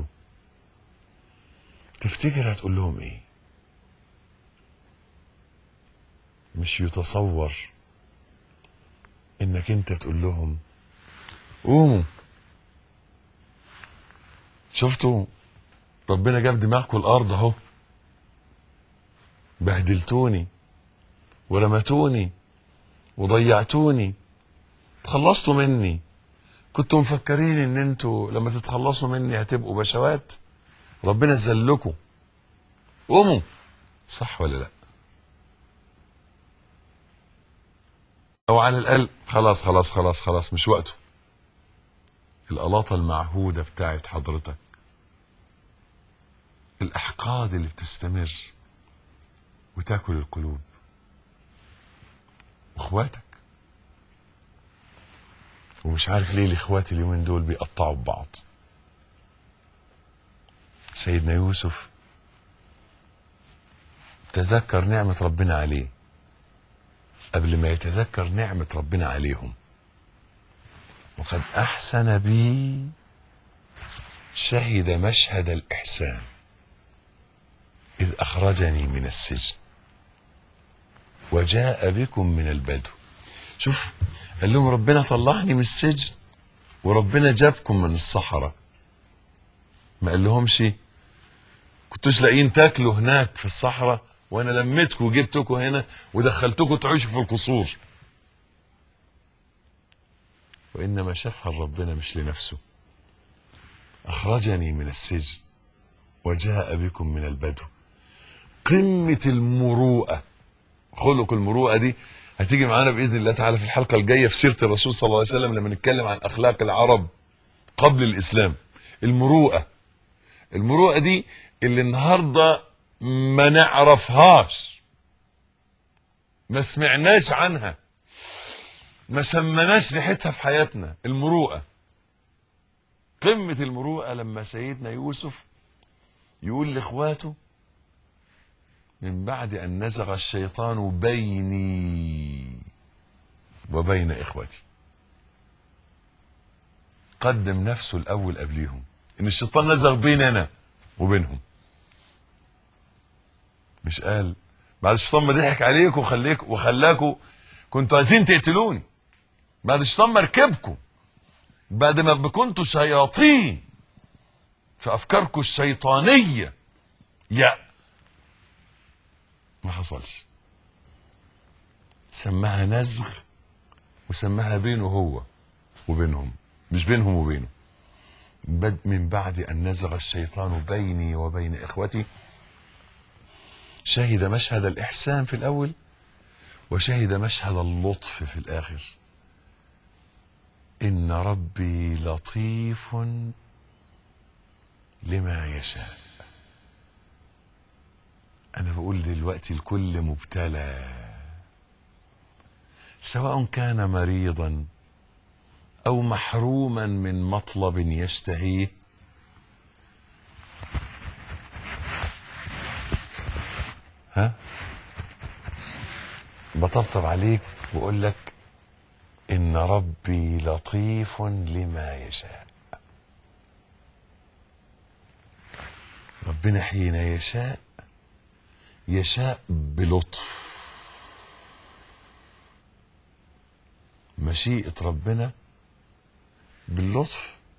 تفتكر هتقول لهم ايه مش يتصور انك انت تقول لهم قوموا شفتوا ربنا جاب دماغكم الارض اهو بهدلتوني ورمتوني وضيعتوني تخلصتوا مني كنتوا مفكرين ان انتوا لما تتخلصوا مني هتبقوا بشوات ربنا ذلكم قوموا صح ولا لا او على الاقل خلاص خلاص خلاص خلاص مش وقته القلاطه المعهوده بتاعت حضرتك الاحقاد اللي بتستمر وتاكل القلوب واخواتك ومش عارف ليه الاخوات اليومين دول بيقطعوا ببعض سيدنا يوسف تذكر نعمة ربنا عليه قبل ما يتذكر نعمة ربنا عليهم وقد أحسن بي شهد مشهد الإحسان إذ أخرجني من السجن وجاء بكم من البدو شوف قال لهم ربنا طلعني من السجن وربنا جابكم من الصحراء ما قال لهمش كنتوش لاقيين تاكلوا هناك في الصحراء وانا لميتكم وجبتكم هنا ودخلتكم تعيشوا في القصور وانما شافها ربنا مش لنفسه اخرجني من السجن وجاء بكم من البدو قمه المروءه خلق المروءه دي هتيجي معانا باذن الله تعالى في الحلقه الجايه في سيره الرسول صلى الله عليه وسلم لما نتكلم عن اخلاق العرب قبل الاسلام المروءه المروءه دي اللي النهارده ما نعرفهاش ما سمعناش عنها ما شمناش ريحتها في حياتنا المروءه قمه المروءه لما سيدنا يوسف يقول لاخواته من بعد ان نزغ الشيطان بيني وبين اخوتي قدم نفسه الاول قبليهم ان الشيطان نزغ بيني انا وبينهم مش قال بعد الشيطان ما ضحك عليكم وخليكم وخلاكم كنتوا عايزين تقتلوني بعد الشيطان ما ركبكم بعد ما كنتوا شياطين في افكاركم الشيطانيه يا ما حصلش سماها نزغ وسماها بينه هو وبينهم مش بينهم وبينه بد من بعد أن نزغ الشيطان بيني وبين إخوتي شهد مشهد الإحسان في الأول وشهد مشهد اللطف في الآخر إن ربي لطيف لما يشاء أنا بقول دلوقتي الكل مبتلى سواء كان مريضا أو محروما من مطلب يشتهيه ها بطبطب عليك وأقول لك إن ربي لطيف لما يشاء ربنا حين يشاء يشاء بلطف مشيئة ربنا باللطف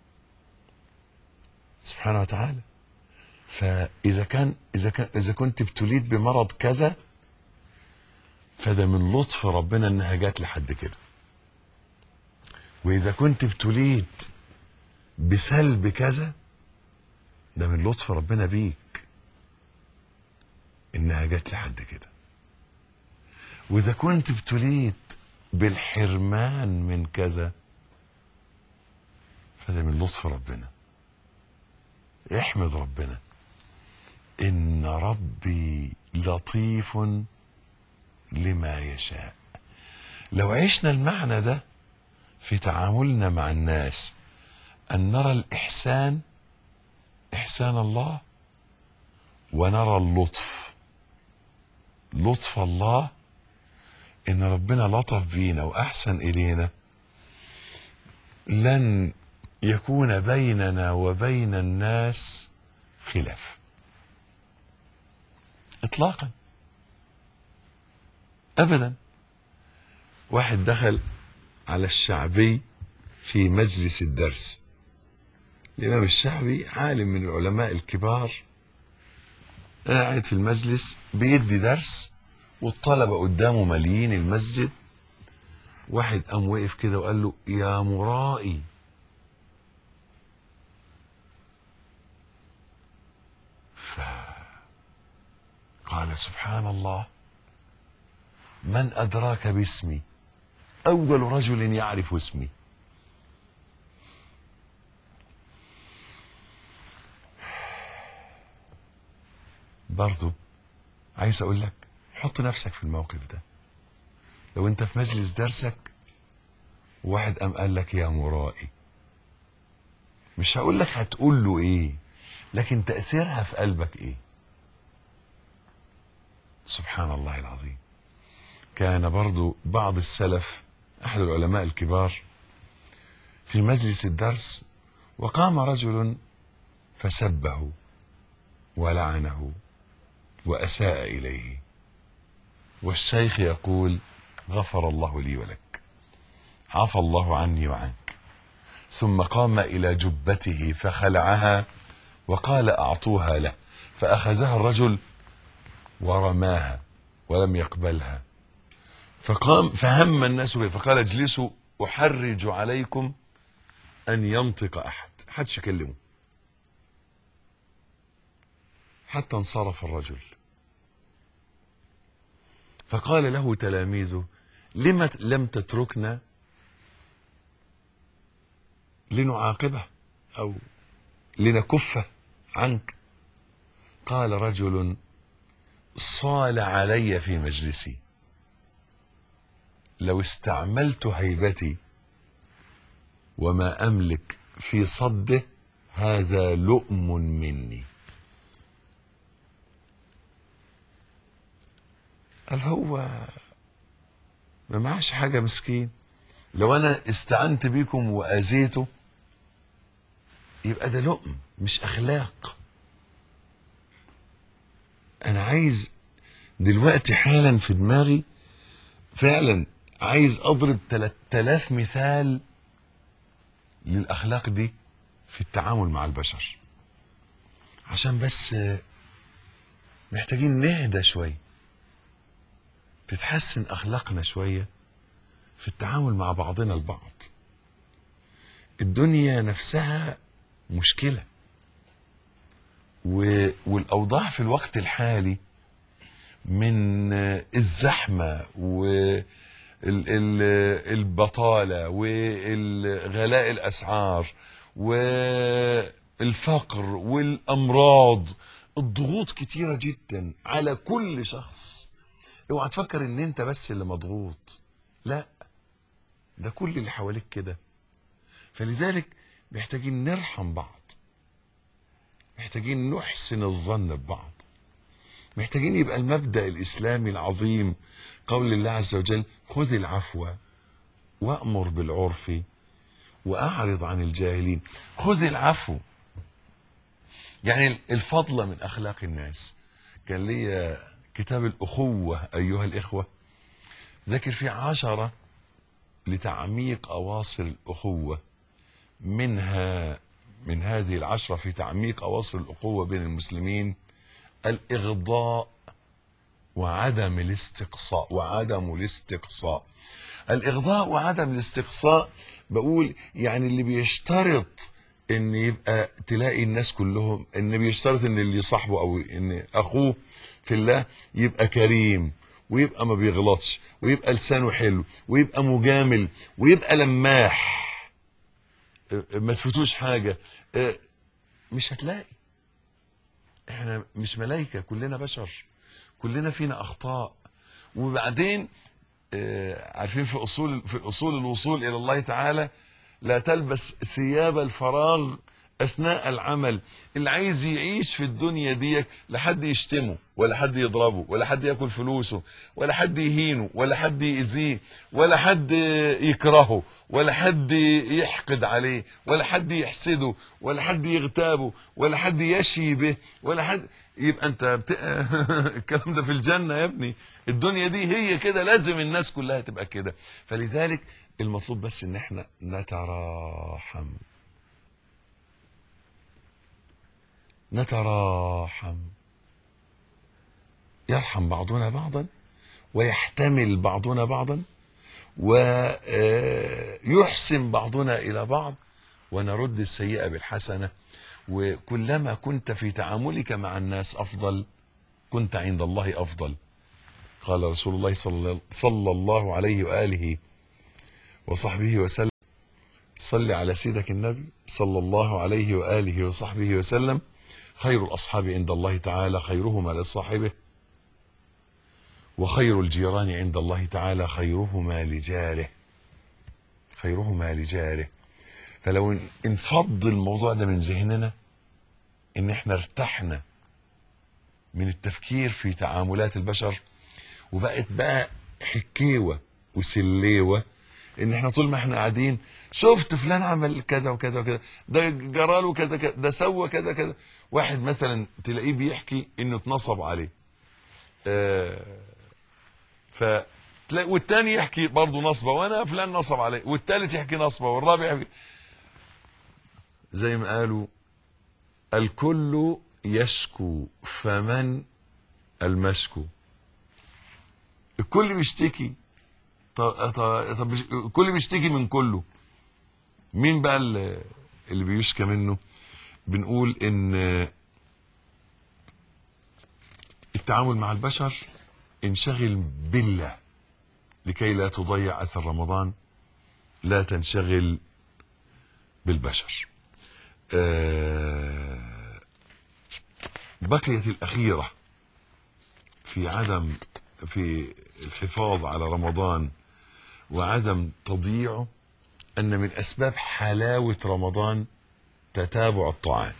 سبحانه وتعالى فإذا كان إذا كان إذا كنت ابتليت بمرض كذا فده من لطف ربنا إنها جات لحد كده وإذا كنت ابتليت بسلب كذا ده من لطف ربنا بيك إنها جات لحد كده وإذا كنت ابتليت بالحرمان من كذا فده من لطف ربنا احمد ربنا ان ربي لطيف لما يشاء لو عشنا المعنى ده في تعاملنا مع الناس ان نرى الاحسان احسان الله ونرى اللطف لطف الله ان ربنا لطف بينا واحسن الينا لن يكون بيننا وبين الناس خلاف اطلاقا ابدا واحد دخل على الشعبي في مجلس الدرس الامام الشعبي عالم من العلماء الكبار قاعد في المجلس بيدي درس والطلبه قدامه ماليين المسجد واحد قام وقف كده وقال له يا مرائي فقال سبحان الله من أدراك باسمي أول رجل يعرف اسمي برضو عايز أقول لك حط نفسك في الموقف ده لو أنت في مجلس درسك وواحد قام قال لك يا مرائي مش هقول لك هتقول له ايه لكن تأثيرها في قلبك ايه سبحان الله العظيم كان برضو بعض السلف احد العلماء الكبار في مجلس الدرس وقام رجل فسبه ولعنه واساء اليه والشيخ يقول غفر الله لي ولك عفى الله عني وعنك ثم قام الى جبته فخلعها وقال اعطوها له فاخذها الرجل ورماها ولم يقبلها فقام فهم الناس به فقال اجلسوا احرج عليكم ان ينطق احد حدش يكلمه حتى انصرف الرجل فقال له تلاميذه لم لم تتركنا لنعاقبه او لنكفه عنك قال رجل صال علي في مجلسي لو استعملت هيبتي وما املك في صده هذا لؤم مني قال هو ما معاش حاجه مسكين لو انا استعنت بيكم واذيته يبقى ده لؤم مش اخلاق انا عايز دلوقتي حالا في دماغي فعلا عايز اضرب 3000 مثال للاخلاق دي في التعامل مع البشر عشان بس محتاجين نهدى شويه تتحسن اخلاقنا شويه في التعامل مع بعضنا البعض الدنيا نفسها مشكله و... والاوضاع في الوقت الحالي من الزحمه والبطاله وغلاء الاسعار والفقر والامراض الضغوط كتيره جدا على كل شخص اوعى تفكر ان انت بس اللي مضغوط لا ده كل اللي حواليك كده فلذلك محتاجين نرحم بعض محتاجين نحسن الظن ببعض محتاجين يبقى المبدأ الإسلامي العظيم قول الله عز وجل خذ العفو وأمر بالعرف وأعرض عن الجاهلين خذ العفو يعني الفضل من أخلاق الناس كان لي كتاب الأخوة أيها الإخوة ذكر فيه عشرة لتعميق أواصر الأخوة منها من هذه العشرة في تعميق أواصر الأخوة بين المسلمين الإغضاء وعدم الاستقصاء وعدم الاستقصاء الإغضاء وعدم الاستقصاء بقول يعني اللي بيشترط ان يبقى تلاقي الناس كلهم ان بيشترط ان اللي صاحبه او ان اخوه في الله يبقى كريم ويبقى ما بيغلطش ويبقى لسانه حلو ويبقى مجامل ويبقى لماح ما تفوتوش حاجة مش هتلاقي احنا مش ملايكة كلنا بشر كلنا فينا اخطاء وبعدين عارفين في اصول في اصول الوصول الى الله تعالى لا تلبس ثياب الفراغ اثناء العمل اللي عايز يعيش في الدنيا دي لا حد يشتمه ولا حد يضربه ولا حد ياكل فلوسه ولا حد يهينه ولا حد يأذيه ولا حد يكرهه ولا حد يحقد عليه ولا حد يحسده ولا حد يغتابه ولا حد يشي به ولا حد يبقى انت بت... الكلام ده في الجنة يا ابني الدنيا دي هي كده لازم الناس كلها تبقى كده فلذلك المطلوب بس ان احنا نتراحم نتراحم يرحم بعضنا بعضا ويحتمل بعضنا بعضا ويحسن بعضنا الى بعض ونرد السيئه بالحسنه وكلما كنت في تعاملك مع الناس افضل كنت عند الله افضل قال رسول الله صلى الله عليه واله وصحبه وسلم صل على سيدك النبي صلى الله عليه وآله وصحبه وسلم خير الأصحاب عند الله تعالى خيرهما لصاحبه وخير الجيران عند الله تعالى خيرهما لجاره خيرهما لجاره فلو انفض الموضوع ده من ذهننا ان احنا ارتحنا من التفكير في تعاملات البشر وبقت بقى حكيوة وسليوة ان احنا طول ما احنا قاعدين شفت فلان عمل كذا وكذا وكذا ده جراله كذا كذا ده سوى كذا كذا واحد مثلا تلاقيه بيحكي انه اتنصب عليه آه ف تلاقي والتاني يحكي برضه نصبه وانا فلان نصب عليه والتالت يحكي نصبه والرابع يحكي زي ما قالوا الكل يشكو فمن المشكو الكل بيشتكي طب طب الكل بيشتكي من كله مين بقى اللي اللي بيشكى منه بنقول ان التعامل مع البشر انشغل بالله لكي لا تضيع اثر رمضان لا تنشغل بالبشر آه بقيت الأخيرة في عدم في الحفاظ على رمضان وعدم تضييعه أن من أسباب حلاوة رمضان تتابع الطاعات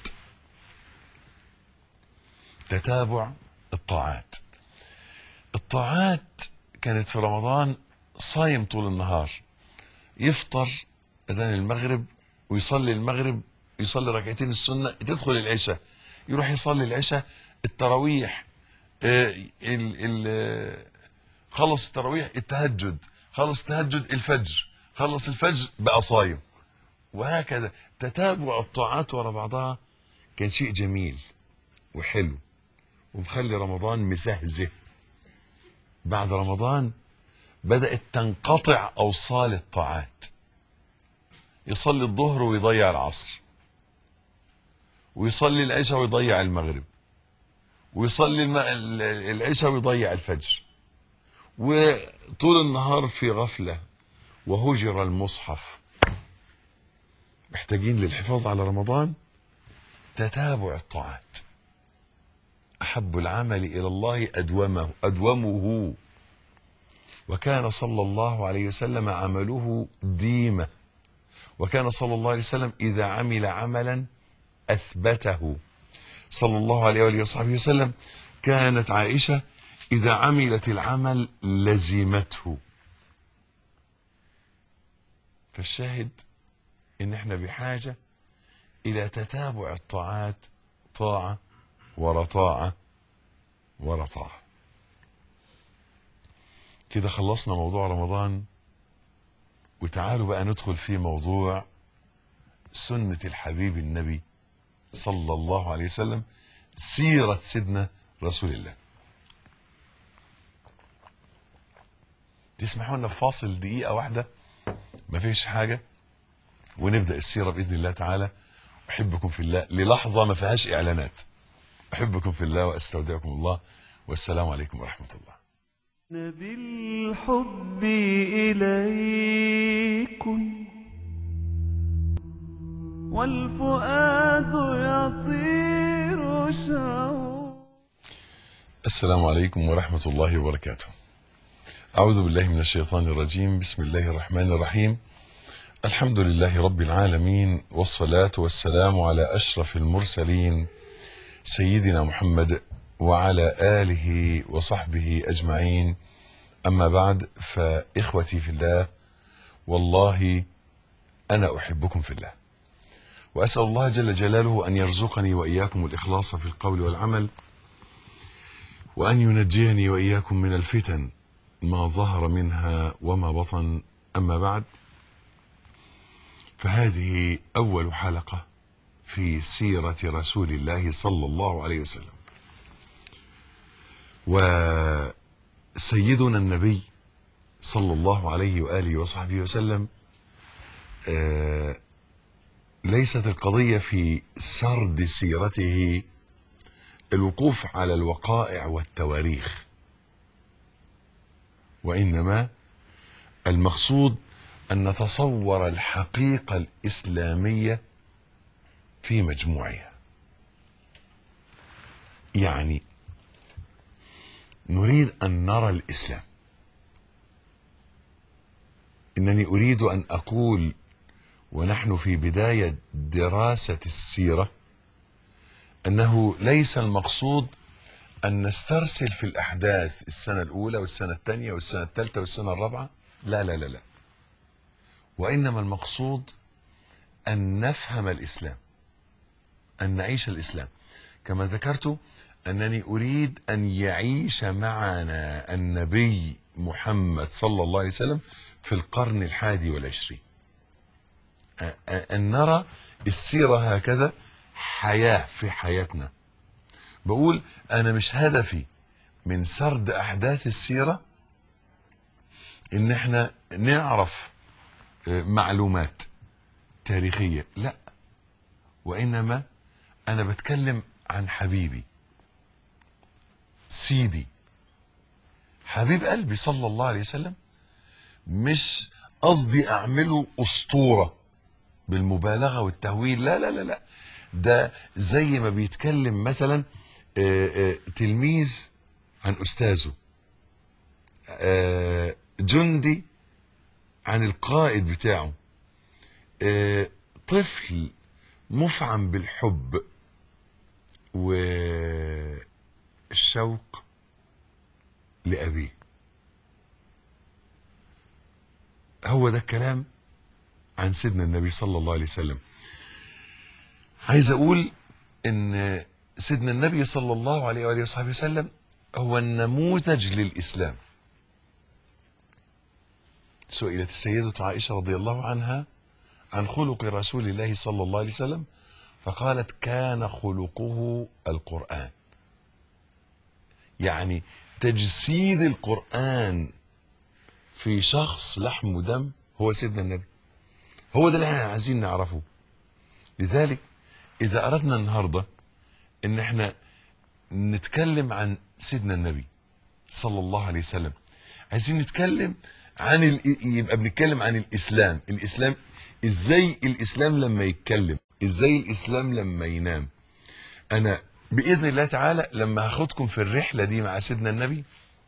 تتابع الطاعات الطاعات كانت في رمضان صايم طول النهار يفطر أذان المغرب ويصلي المغرب يصلي ركعتين السنة تدخل العشاء يروح يصلي العشاء التراويح ال ال خلص التراويح التهجد خلص التهجد الفجر خلص الفجر بقى صايم وهكذا تتابع الطاعات ورا بعضها كان شيء جميل وحلو ومخلي رمضان مسهزه بعد رمضان بدأت تنقطع أوصال الطاعات يصلي الظهر ويضيع العصر ويصلي العشاء ويضيع المغرب ويصلي الم... العشاء ويضيع الفجر وطول النهار في غفلة وهجر المصحف محتاجين للحفاظ على رمضان تتابع الطاعات أحب العمل إلى الله أدومه أدومه وكان صلى الله عليه وسلم عمله ديمة وكان صلى الله عليه وسلم إذا عمل عملا أثبته صلى الله عليه وآله وصحبه وسلم كانت عائشة إذا عملت العمل لزمته فالشاهد إن احنا بحاجة إلى تتابع الطاعات طاعة ورا طاعة ورا طاعة كده خلصنا موضوع رمضان وتعالوا بقى ندخل في موضوع سنة الحبيب النبي صلى الله عليه وسلم سيرة سيدنا رسول الله تسمحوا لنا فاصل دقيقة واحدة مفيش حاجة ونبدأ السيرة بإذن الله تعالى أحبكم في الله للحظة ما فيهاش إعلانات أحبكم في الله وأستودعكم الله والسلام عليكم ورحمة الله بالحب إليكم والفؤاد يطير شوقا السلام عليكم ورحمة الله وبركاته أعوذ بالله من الشيطان الرجيم بسم الله الرحمن الرحيم الحمد لله رب العالمين والصلاة والسلام على أشرف المرسلين سيدنا محمد وعلى آله وصحبه أجمعين أما بعد فإخوتي في الله والله أنا أحبكم في الله وأسأل الله جل جلاله أن يرزقني وإياكم الإخلاص في القول والعمل وأن ينجيني وإياكم من الفتن ما ظهر منها وما بطن أما بعد فهذه أول حلقة في سيرة رسول الله صلى الله عليه وسلم وسيدنا النبي صلى الله عليه وآله وصحبه وسلم آه ليست القضية في سرد سيرته الوقوف على الوقائع والتواريخ وإنما المقصود أن نتصور الحقيقة الإسلامية في مجموعها يعني نريد أن نرى الإسلام إنني أريد أن أقول ونحن في بداية دراسة السيرة أنه ليس المقصود أن نسترسل في الأحداث السنة الأولى والسنة الثانية والسنة الثالثة والسنة الرابعة لا لا لا لا وإنما المقصود أن نفهم الإسلام أن نعيش الإسلام كما ذكرت أنني أريد أن يعيش معنا النبي محمد صلى الله عليه وسلم في القرن الحادي والعشرين أ- أ- أن نرى السيرة هكذا حياة في حياتنا بقول أنا مش هدفي من سرد أحداث السيرة إن احنا نعرف آه، معلومات تاريخية لا وإنما أنا بتكلم عن حبيبي سيدي حبيب قلبي صلى الله عليه وسلم مش قصدي أعمله أسطورة بالمبالغة والتهويل لا لا لا لا ده زي ما بيتكلم مثلا آه، آه، تلميذ عن أستاذه آه، جندي عن القائد بتاعه آه، طفل مفعم بالحب والشوق لأبيه هو ده الكلام عن سيدنا النبي صلى الله عليه وسلم عايز أقول إن سيدنا النبي صلى الله عليه وآله وصحبه وسلم هو النموذج للإسلام سئلت السيدة عائشة رضي الله عنها عن خلق رسول الله صلى الله عليه وسلم فقالت كان خلقه القرآن يعني تجسيد القرآن في شخص لحم ودم هو سيدنا النبي هو ده اللي احنا عايزين نعرفه لذلك إذا أردنا النهاردة إن احنا نتكلم عن سيدنا النبي صلى الله عليه وسلم عايزين نتكلم عن ال... يبقى بنتكلم عن الإسلام الإسلام إزاي الإسلام لما يتكلم إزاي الإسلام لما ينام أنا بإذن الله تعالى لما هاخدكم في الرحلة دي مع سيدنا النبي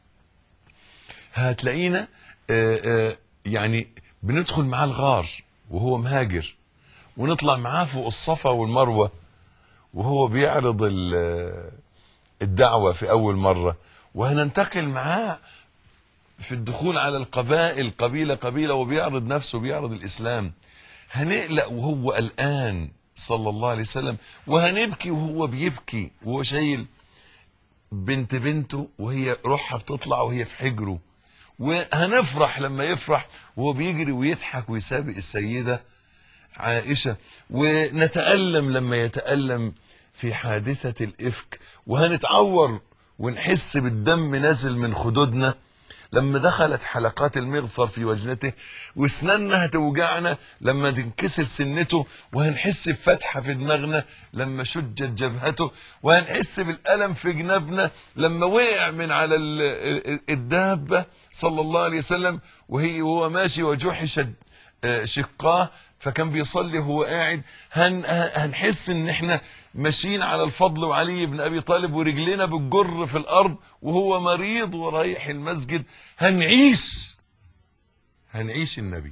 هتلاقينا آه، آه، يعني بندخل معاه الغار وهو مهاجر ونطلع معاه فوق الصفا والمروة وهو بيعرض ال- الدعوة في أول مرة وهننتقل معاه في الدخول على القبائل قبيلة قبيلة وبيعرض نفسه بيعرض الإسلام هنقلق وهو قلقان صلى الله عليه وسلم وهنبكي وهو بيبكي وهو شايل بنت بنته وهي روحها بتطلع وهي في حجره وهنفرح لما يفرح وهو بيجري ويضحك ويسابق السيدة عائشة ونتألم لما يتألم في حادثة الإفك وهنتعور ونحس بالدم نازل من خدودنا لما دخلت حلقات المغفر في وجنته واسناننا هتوجعنا لما تنكسر سنته وهنحس بفتحة في دماغنا لما شجت جبهته وهنحس بالألم في جنابنا لما وقع من على ال- ال- الدابة صلى الله عليه وسلم وهي وهو ماشي وجحش آه، شقاه فكان بيصلي وهو قاعد هن هنحس ان احنا ماشيين على الفضل وعلي بن ابي طالب ورجلنا بتجر في الارض وهو مريض ورايح المسجد هنعيش هنعيش النبي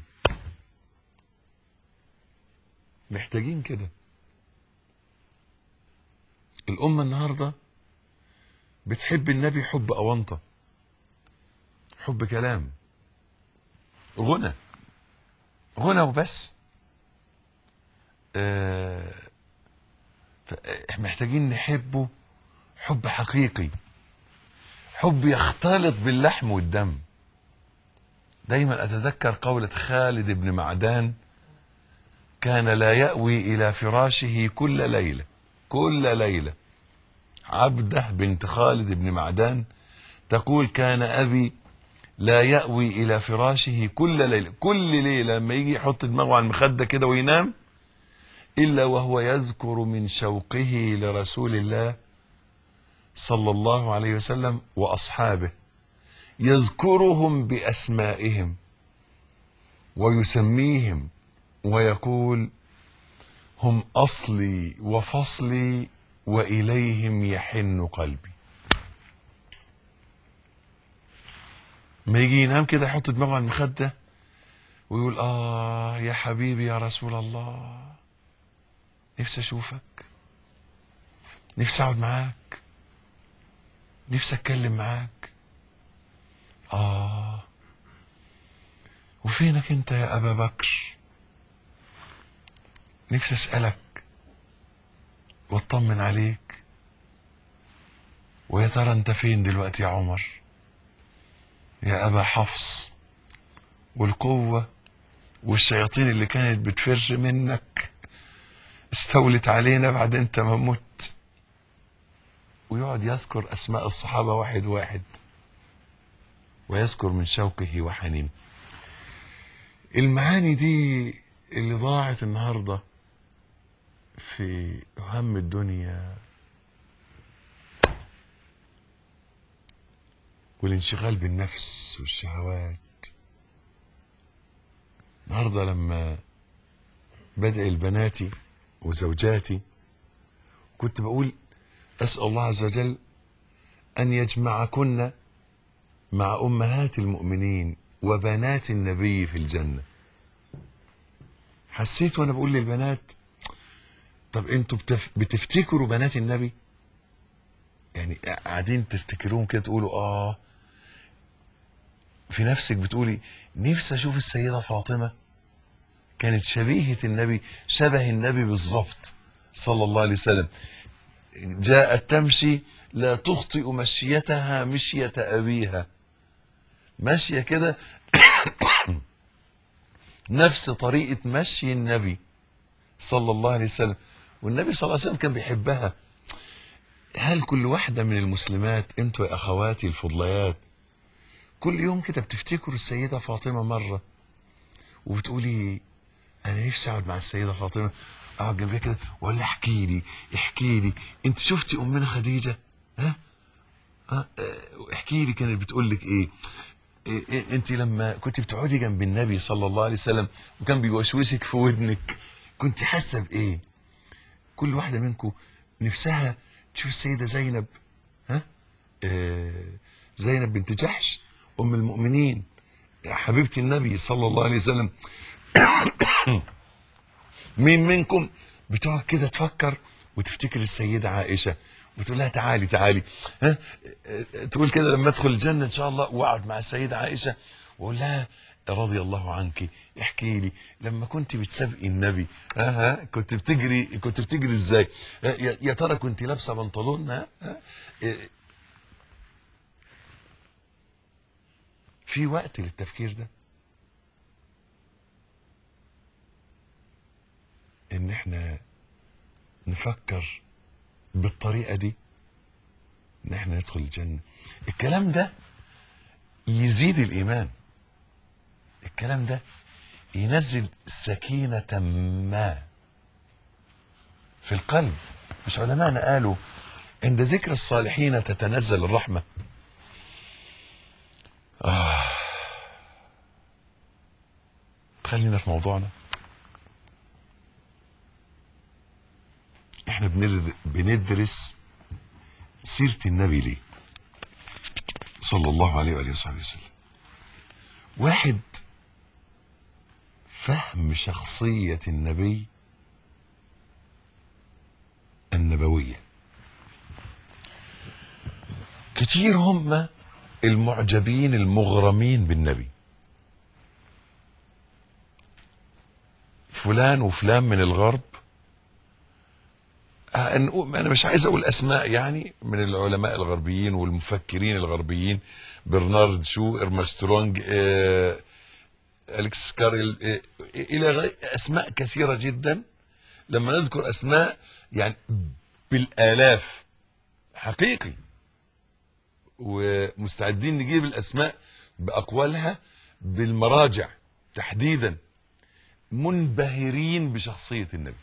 محتاجين كده الأمة النهاردة بتحب النبي حب أونطة حب كلام غنى غنى وبس آه، ف- محتاجين نحبه حب حقيقي حب يختلط باللحم والدم دايما أتذكر قولة خالد بن معدان كان لا يأوي إلى فراشه كل ليلة كل ليلة عبده بنت خالد بن معدان تقول كان أبي لا يأوي إلى فراشه كل ليلة كل ليلة لما يجي يحط دماغه على المخدة كده وينام إلا وهو يذكر من شوقه لرسول الله صلى الله عليه وسلم وأصحابه يذكرهم بأسمائهم ويسميهم ويقول هم اصلي وفصلي واليهم يحن قلبي ما يجي ينام كده يحط دماغه على المخده ويقول اه يا حبيبي يا رسول الله نفسي اشوفك نفسي اقعد معاك نفسي اتكلم معاك اه وفينك انت يا ابا بكر نفسي اسالك واطمن عليك ويا ترى انت فين دلوقتي يا عمر يا ابا حفص والقوه والشياطين اللي كانت بتفر منك استولت علينا بعد انت ما مت ويقعد يذكر اسماء الصحابه واحد واحد ويذكر من شوقه وحنينه المعاني دي اللي ضاعت النهارده في هم الدنيا والانشغال بالنفس والشهوات النهارده لما بدعي لبناتي وزوجاتي كنت بقول اسال الله عز وجل ان يجمعكن مع امهات المؤمنين وبنات النبي في الجنه حسيت وانا بقول للبنات طب انتوا بتف... بتفتكروا بنات النبي يعني قاعدين تفتكروهم كده تقولوا اه في نفسك بتقولي نفسي اشوف السيده فاطمه كانت شبيهه النبي شبه النبي بالظبط صلى الله عليه وسلم جاءت تمشي لا تخطئ مشيتها مشيه ابيها ماشيه كده نفس طريقه مشي النبي صلى الله عليه وسلم والنبي صلى الله عليه وسلم كان بيحبها هل كل واحدة من المسلمات انتوا يا اخواتي الفضليات كل يوم كده بتفتكروا السيدة فاطمة مرة وبتقولي انا نفسي اقعد مع السيدة فاطمة اقعد جنبها كده ولا احكي لي احكي لي انت شفتي امنا خديجة ها ها اه، احكي لي كانت بتقول لك ايه إيه- إيه انت لما كنت بتقعدي جنب النبي صلى الله عليه وسلم وكان بيوشوشك في ودنك كنت حاسه بايه كل واحده منكم نفسها تشوف السيده زينب ها آه زينب بنت جحش ام المؤمنين حبيبه النبي صلى الله عليه وسلم مين منكم بتقعد كده تفكر وتفتكر السيده عائشه وتقول لها تعالي تعالي ها آه، تقول كده لما ادخل الجنه ان شاء الله واقعد مع السيده عائشه واقول لها رضي الله عنك احكي لي لما كنت بتسابقي النبي ها ها كنت بتجري كنت بتجري ازاي ها، يا يا ترى كنت لابسه بنطلون ها ها؟ إيه. في وقت للتفكير ده ان احنا نفكر بالطريقه دي ان احنا ندخل الجنه الكلام ده يزيد الايمان الكلام ده ينزل سكينة ما في القلب مش علماءنا قالوا عند ذكر الصالحين تتنزل الرحمة آه. خلينا في موضوعنا احنا بنرد- بندرس سيرة النبي ليه صلى الله عليه وآله وصحبه وسلم واحد فهم شخصية النبي النبوية كتير هم المعجبين المغرمين بالنبي فلان وفلان من الغرب آه، أن- انا مش عايز اقول اسماء يعني من العلماء الغربيين والمفكرين الغربيين برنارد شو ارمسترونج آه، اليكس كارل آه، الى غير اسماء كثيره جدا لما نذكر اسماء يعني بالالاف حقيقي ومستعدين نجيب الاسماء باقوالها بالمراجع تحديدا منبهرين بشخصيه النبي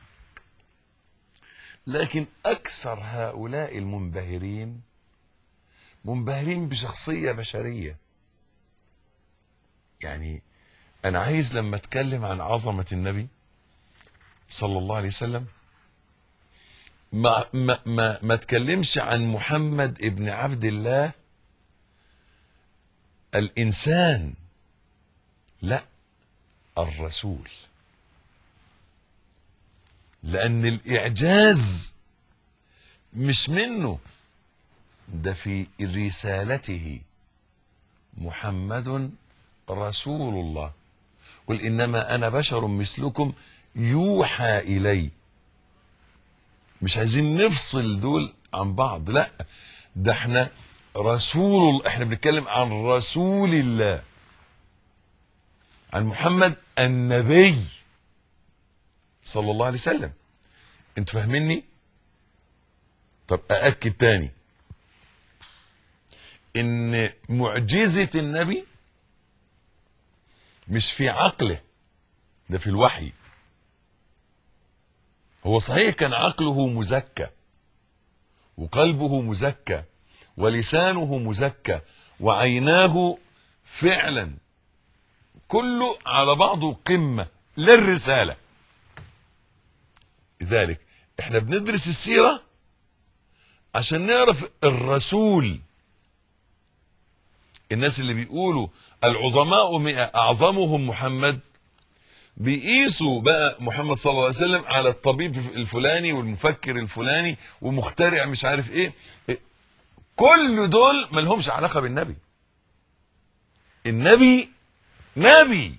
لكن اكثر هؤلاء المنبهرين منبهرين بشخصيه بشريه يعني انا عايز لما اتكلم عن عظمة النبي صلى الله عليه وسلم ما ما ما, ما اتكلمش عن محمد ابن عبد الله الانسان لا الرسول لان الاعجاز مش منه ده في رسالته محمد رسول الله قل انما انا بشر مثلكم يوحى الي مش عايزين نفصل دول عن بعض لا ده احنا رسول الله احنا بنتكلم عن رسول الله عن محمد النبي صلى الله عليه وسلم انت فاهميني طب أأكد تاني إن معجزة النبي مش في عقله ده في الوحي هو صحيح كان عقله مزكى وقلبه مزكى ولسانه مزكى وعيناه فعلا كله على بعضه قمة للرسالة لذلك احنا بندرس السيره عشان نعرف الرسول الناس اللي بيقولوا العظماء مئة أعظمهم محمد بيقيسوا بقى محمد صلى الله عليه وسلم على الطبيب الفلاني والمفكر الفلاني ومخترع مش عارف ايه كل دول ملهمش علاقة بالنبي النبي نبي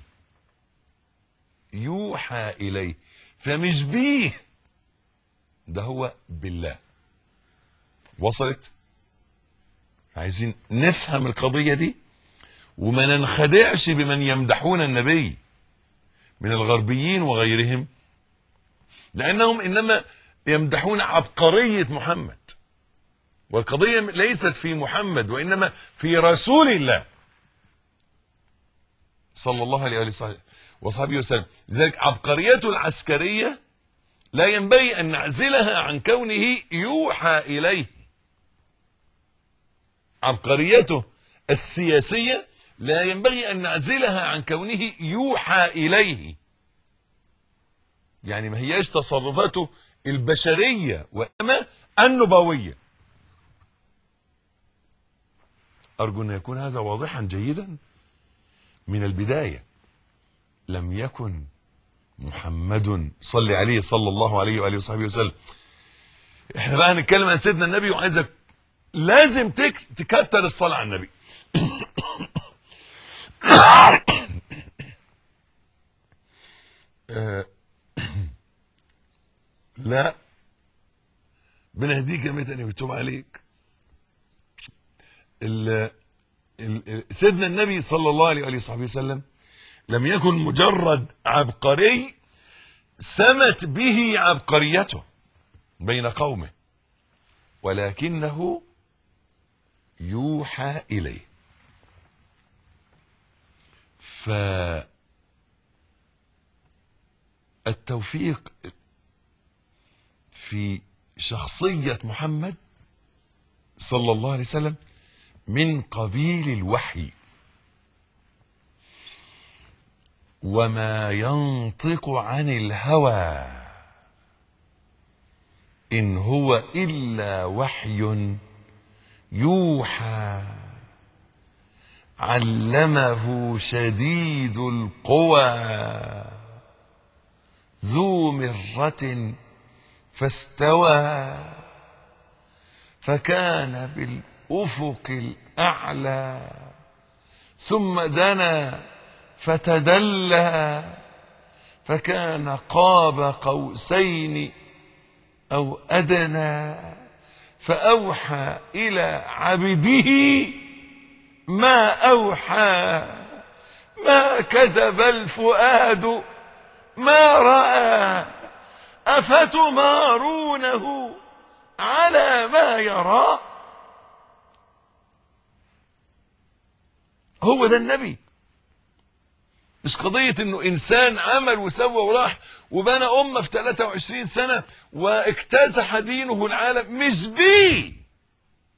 يوحى إليه فمش بيه ده هو بالله وصلت عايزين نفهم القضية دي وما ننخدعش بمن يمدحون النبي من الغربيين وغيرهم لأنهم إنما يمدحون عبقرية محمد والقضية ليست في محمد وإنما في رسول الله صلى الله عليه وآله وصحبه وسلم لذلك عبقريته العسكرية لا ينبغي أن نعزلها عن كونه يوحى إليه عبقريته السياسية لا ينبغي أن نعزلها عن كونه يوحى إليه يعني ما هياش تصرفاته البشرية وإنما النبوية أرجو أن يكون هذا واضحا جيدا من البداية لم يكن محمد صلى عليه صلى الله عليه وآله وصحبه وسلم احنا بقى هنتكلم عن سيدنا النبي وعايزك لازم تك... تكتر الصلاة على النبي آه، لا بنهديك يا متني ويتوب عليك ال... ال... سيدنا النبي صلى الله عليه وآله وصحبه وسلم لم يكن مجرد عبقري سمت به عبقريته بين قومه ولكنه يوحى إليه فالتوفيق في شخصية محمد صلى الله عليه وسلم من قبيل الوحي وما ينطق عن الهوى إن هو إلا وحي يوحى علمه شديد القوى ذو مرة فاستوى فكان بالأفق الأعلى ثم دنا فتدلى فكان قاب قوسين أو أدنى فأوحى إلى عبده ما أوحى ما كذب الفؤاد ما رأى أفتمارونه على ما يرى هو ده النبي مش قضية انه انسان عمل وسوى وراح وبنى امة في 23 سنة واكتسح دينه العالم مش بيه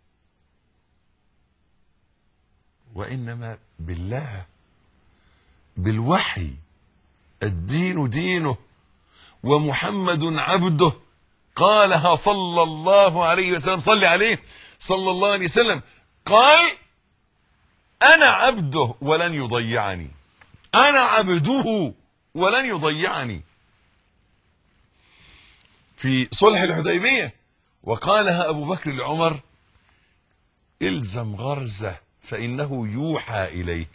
وانما بالله بالوحي الدين دينه ومحمد عبده قالها صلى الله عليه وسلم صلي عليه صلى الله عليه وسلم قال أنا عبده ولن يضيعني أنا عبده ولن يضيعني في صلح الحديبية وقالها أبو بكر لعمر الزم غرزه فإنه يوحى إليه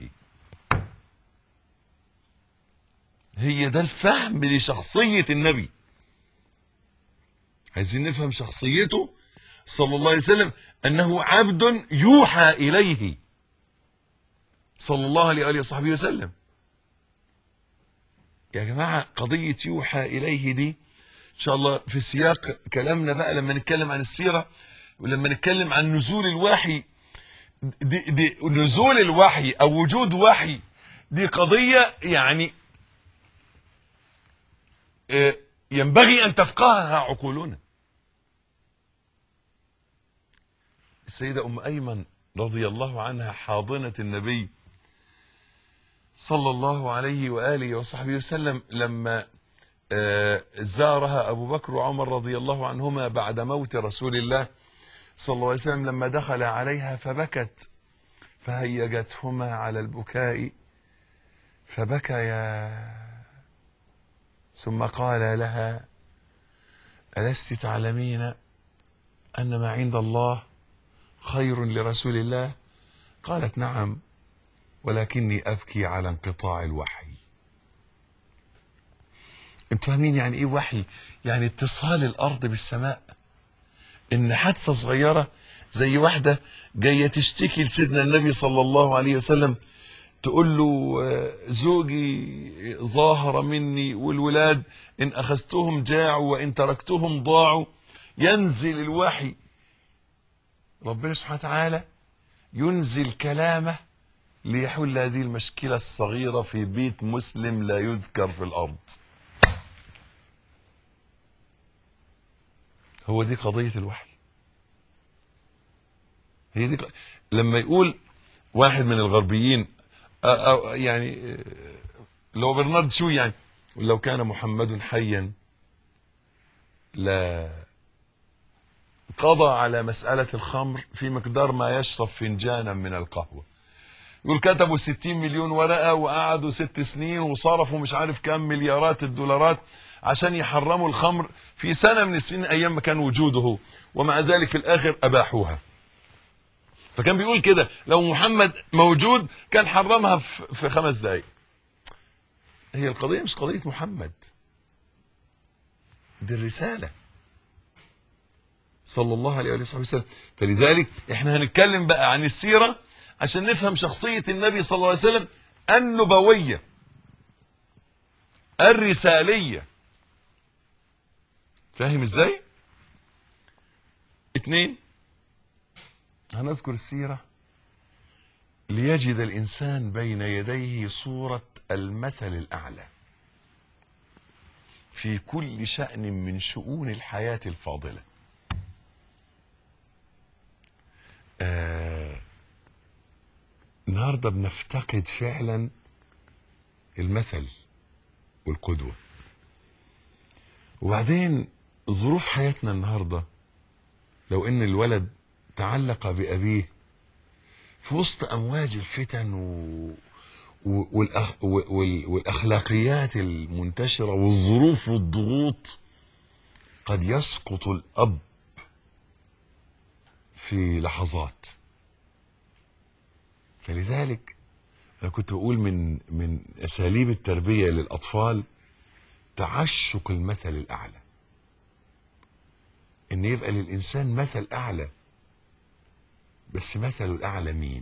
هي ده الفهم لشخصية النبي عايزين نفهم شخصيته صلى الله عليه وسلم أنه عبد يوحى إليه صلى الله عليه وآله وصحبه وسلم يا جماعة قضية يوحى إليه دي إن شاء الله في سياق كلامنا بقى لما نتكلم عن السيرة ولما نتكلم عن نزول الوحي دي, دي نزول الوحي أو وجود وحي دي قضية يعني آه، ينبغي أن تفقهها عقولنا السيدة أم أيمن رضي الله عنها حاضنة النبي صلى الله عليه وآله وصحبه وسلم لما آه، زارها أبو بكر وعمر رضي الله عنهما بعد موت رسول الله صلى الله عليه وسلم لما دخل عليها فبكت فهيجتهما على البكاء فبكيا ثم قال لها ألست تعلمين أن ما عند الله خير لرسول الله قالت نعم ولكني أبكي على انقطاع الوحي انتوا فاهمين يعني ايه وحي يعني اتصال الارض بالسماء ان حادثه صغيره زي واحده جايه تشتكي لسيدنا النبي صلى الله عليه وسلم تقول له آه، زوجي ظاهر مني والولاد ان اخذتهم جاعوا وان تركتهم ضاعوا ينزل الوحي ربنا سبحانه وتعالى ينزل كلامه ليحل هذه المشكله الصغيره في بيت مسلم لا يذكر في الارض هو دي قضية الوحي هي دي ق... لما يقول واحد من الغربيين أو أو يعني آه، لو برنارد شو يعني لو كان محمد حيا لا قضى على مسألة الخمر في مقدار ما يشرب فنجانا من القهوة يقول كتبوا 60 مليون ورقة وقعدوا ست سنين وصرفوا مش عارف كام مليارات الدولارات عشان يحرموا الخمر في سنة من السنين أيام ما كان وجوده ومع ذلك في الآخر أباحوها فكان بيقول كده لو محمد موجود كان حرمها في في خمس دقايق هي القضية مش قضية محمد دي الرسالة صلى الله عليه وآله وصحبه وسلم فلذلك احنا هنتكلم بقى عن السيرة عشان نفهم شخصية النبي صلى الله عليه وسلم النبوية الرسالية فاهم ازاي اتنين هنذكر السيرة ليجد الإنسان بين يديه صورة المثل الأعلى في كل شأن من شؤون الحياة الفاضلة آه النهاردة بنفتقد فعلا المثل والقدوة وبعدين ظروف حياتنا النهاردة لو ان الولد تعلق بأبيه في وسط أمواج الفتن و... و... والأخ... وال... والأخلاقيات المنتشرة والظروف والضغوط قد يسقط الأب في لحظات فلذلك أنا كنت بقول من من أساليب التربية للأطفال تعشق المثل الأعلى إن يبقى للإنسان مثل أعلى بس مثله الأعلى مين؟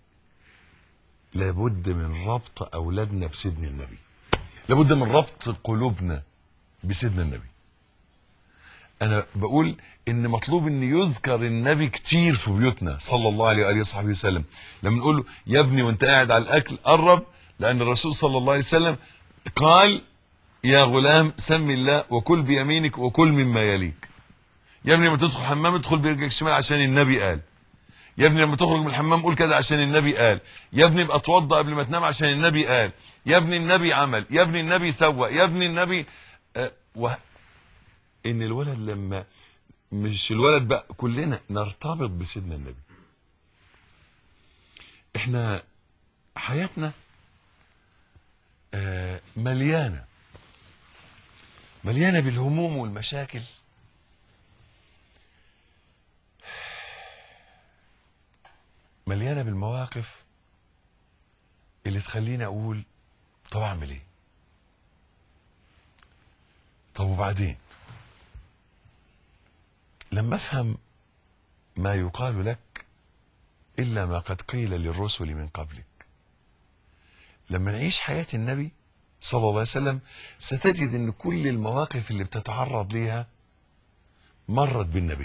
لابد من ربط أولادنا بسيدنا النبي لابد من ربط قلوبنا بسيدنا النبي أنا بقول إن مطلوب إن يذكر النبي كتير في بيوتنا صلى الله عليه وآله وصحبه وسلم لما نقول له يا ابني وأنت قاعد على الأكل قرب لأن الرسول صلى الله عليه وسلم قال يا غلام سم الله وكل بيمينك وكل مما يليك يا ابني لما تدخل حمام ادخل برجلك الشمال عشان النبي قال يا ابني لما تخرج من الحمام قول كده عشان النبي قال يا ابني ابقى اتوضى قبل ما تنام عشان النبي قال يا ابني النبي عمل يا ابني النبي سوى يا ابني النبي آه و... ان الولد لما مش الولد بقى كلنا نرتبط بسيدنا النبي احنا حياتنا آه مليانه مليانه بالهموم والمشاكل مليانه بالمواقف اللي تخليني اقول طب اعمل ايه طب وبعدين لما افهم ما يقال لك الا ما قد قيل للرسل من قبلك لما نعيش حياه النبي صلى الله عليه وسلم ستجد ان كل المواقف اللي بتتعرض ليها مرت بالنبي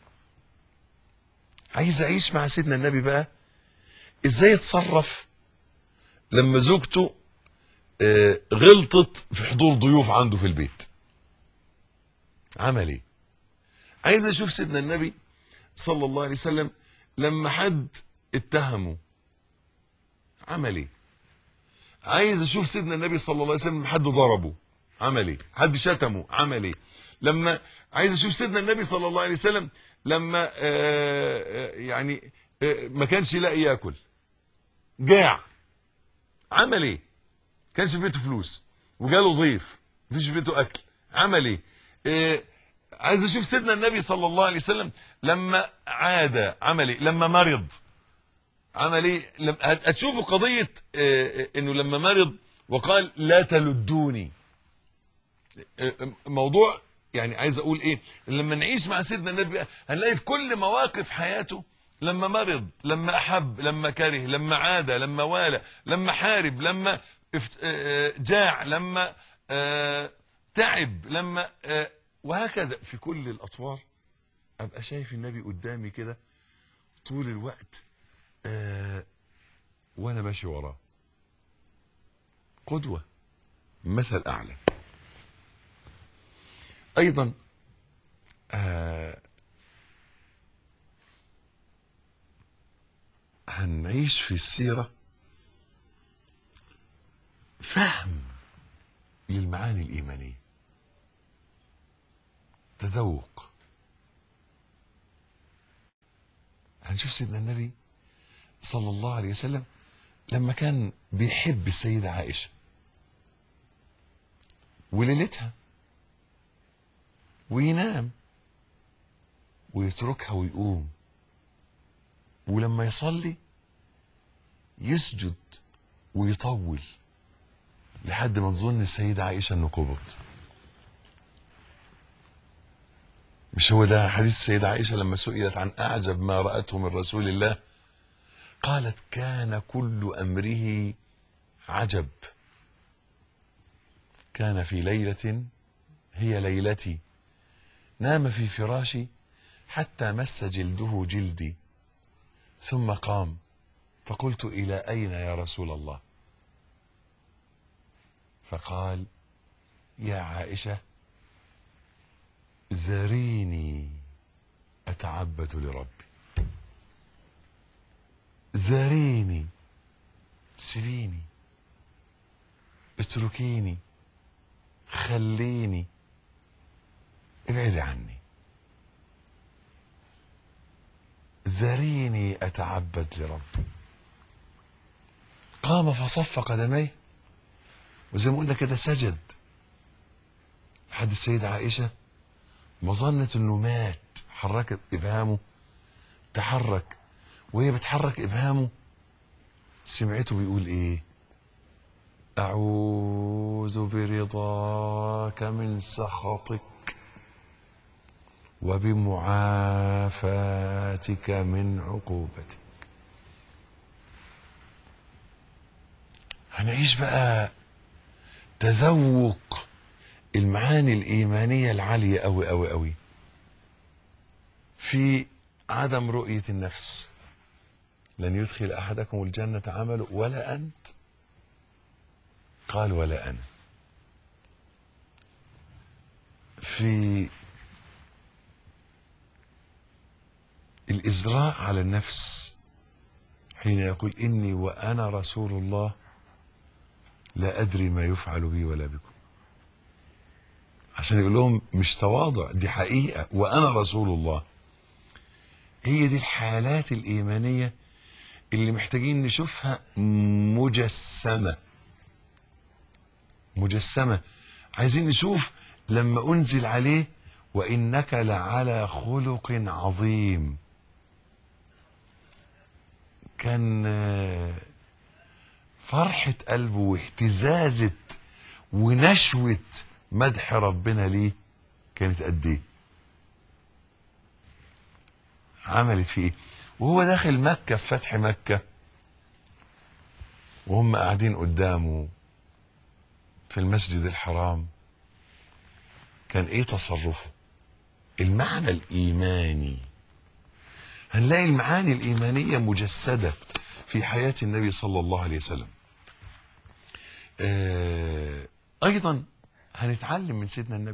عايز اعيش مع سيدنا النبي بقى ازاي اتصرف لما زوجته آه، غلطت في حضور ضيوف عنده في البيت عمل ايه عايز اشوف سيدنا النبي صلى الله عليه وسلم لما حد اتهمه عمل ايه عايز اشوف سيدنا النبي صلى الله عليه وسلم حد ضربه عمل ايه حد شتمه عمل ايه لما عايز اشوف سيدنا النبي صلى الله عليه وسلم لما آه، آه، يعني آه، ما كانش يلاقي ياكل جاع عمل ايه كانش في بيته فلوس وجاله ضيف مفيش في بيته اكل عمل ايه, إيه عايز اشوف سيدنا النبي صلى الله عليه وسلم لما عاد عمل ايه لما مرض عمل ايه لما هتشوفوا قضيه إيه انه لما مرض وقال لا تلدوني إيه موضوع يعني عايز اقول ايه لما نعيش مع سيدنا النبي هنلاقي في كل مواقف حياته لما مرض لما احب لما كره لما عاد لما والى لما حارب لما افت- آه، جاع لما آه، تعب لما آه، وهكذا في كل الاطوار ابقى شايف النبي قدامي كده طول الوقت آه، وانا ماشي وراه قدوه مثل اعلى ايضا آه، هنعيش في السيرة فهم للمعاني الإيمانية تذوق هنشوف سيدنا النبي صلى الله عليه وسلم لما كان بيحب السيدة عائشة وليلتها وينام ويتركها ويقوم ولما يصلي يسجد ويطول لحد ما تظن السيدة عائشة انه قبض مش هو ده حديث السيدة عائشة لما سئلت عن أعجب ما رأته من رسول الله قالت كان كل أمره عجب كان في ليلة هي ليلتي نام في فراشي حتى مس جلده جلدي ثم قام فقلت الى اين يا رسول الله فقال يا عائشه ذريني اتعبد لربي ذريني سيبيني اتركيني خليني ابعدي عني ذريني اتعبد لربي قام فصف قدميه وزي ما قلنا كده سجد لحد السيدة عائشة ما ظنت انه مات حركت ابهامه تحرك وهي بتحرك ابهامه سمعته بيقول ايه اعوذ برضاك من سخطك وبمعافاتك من عقوبتك هنعيش بقى تذوق المعاني الإيمانية العالية أوي أوي أوي في عدم رؤية النفس لن يدخل أحدكم الجنة عمله ولا أنت قال ولا أنا في الإزراء على النفس حين يقول إني وأنا رسول الله لا أدري ما يفعل بي ولا بكم عشان يقول لهم مش تواضع دي حقيقة وأنا رسول الله هي دي الحالات الإيمانية اللي محتاجين نشوفها مجسمة مجسمة عايزين نشوف لما أنزل عليه وإنك لعلى خلق عظيم كان آه، فرحة قلبه واهتزازة ونشوة مدح ربنا ليه كانت قد ايه عملت فيه ايه وهو داخل مكة في فتح مكة وهم قاعدين قدامه في المسجد الحرام كان ايه تصرفه المعنى الايماني هنلاقي المعاني الايمانيه مجسده في حياه النبي صلى الله عليه وسلم آه ايضا هنتعلم من سيدنا النبي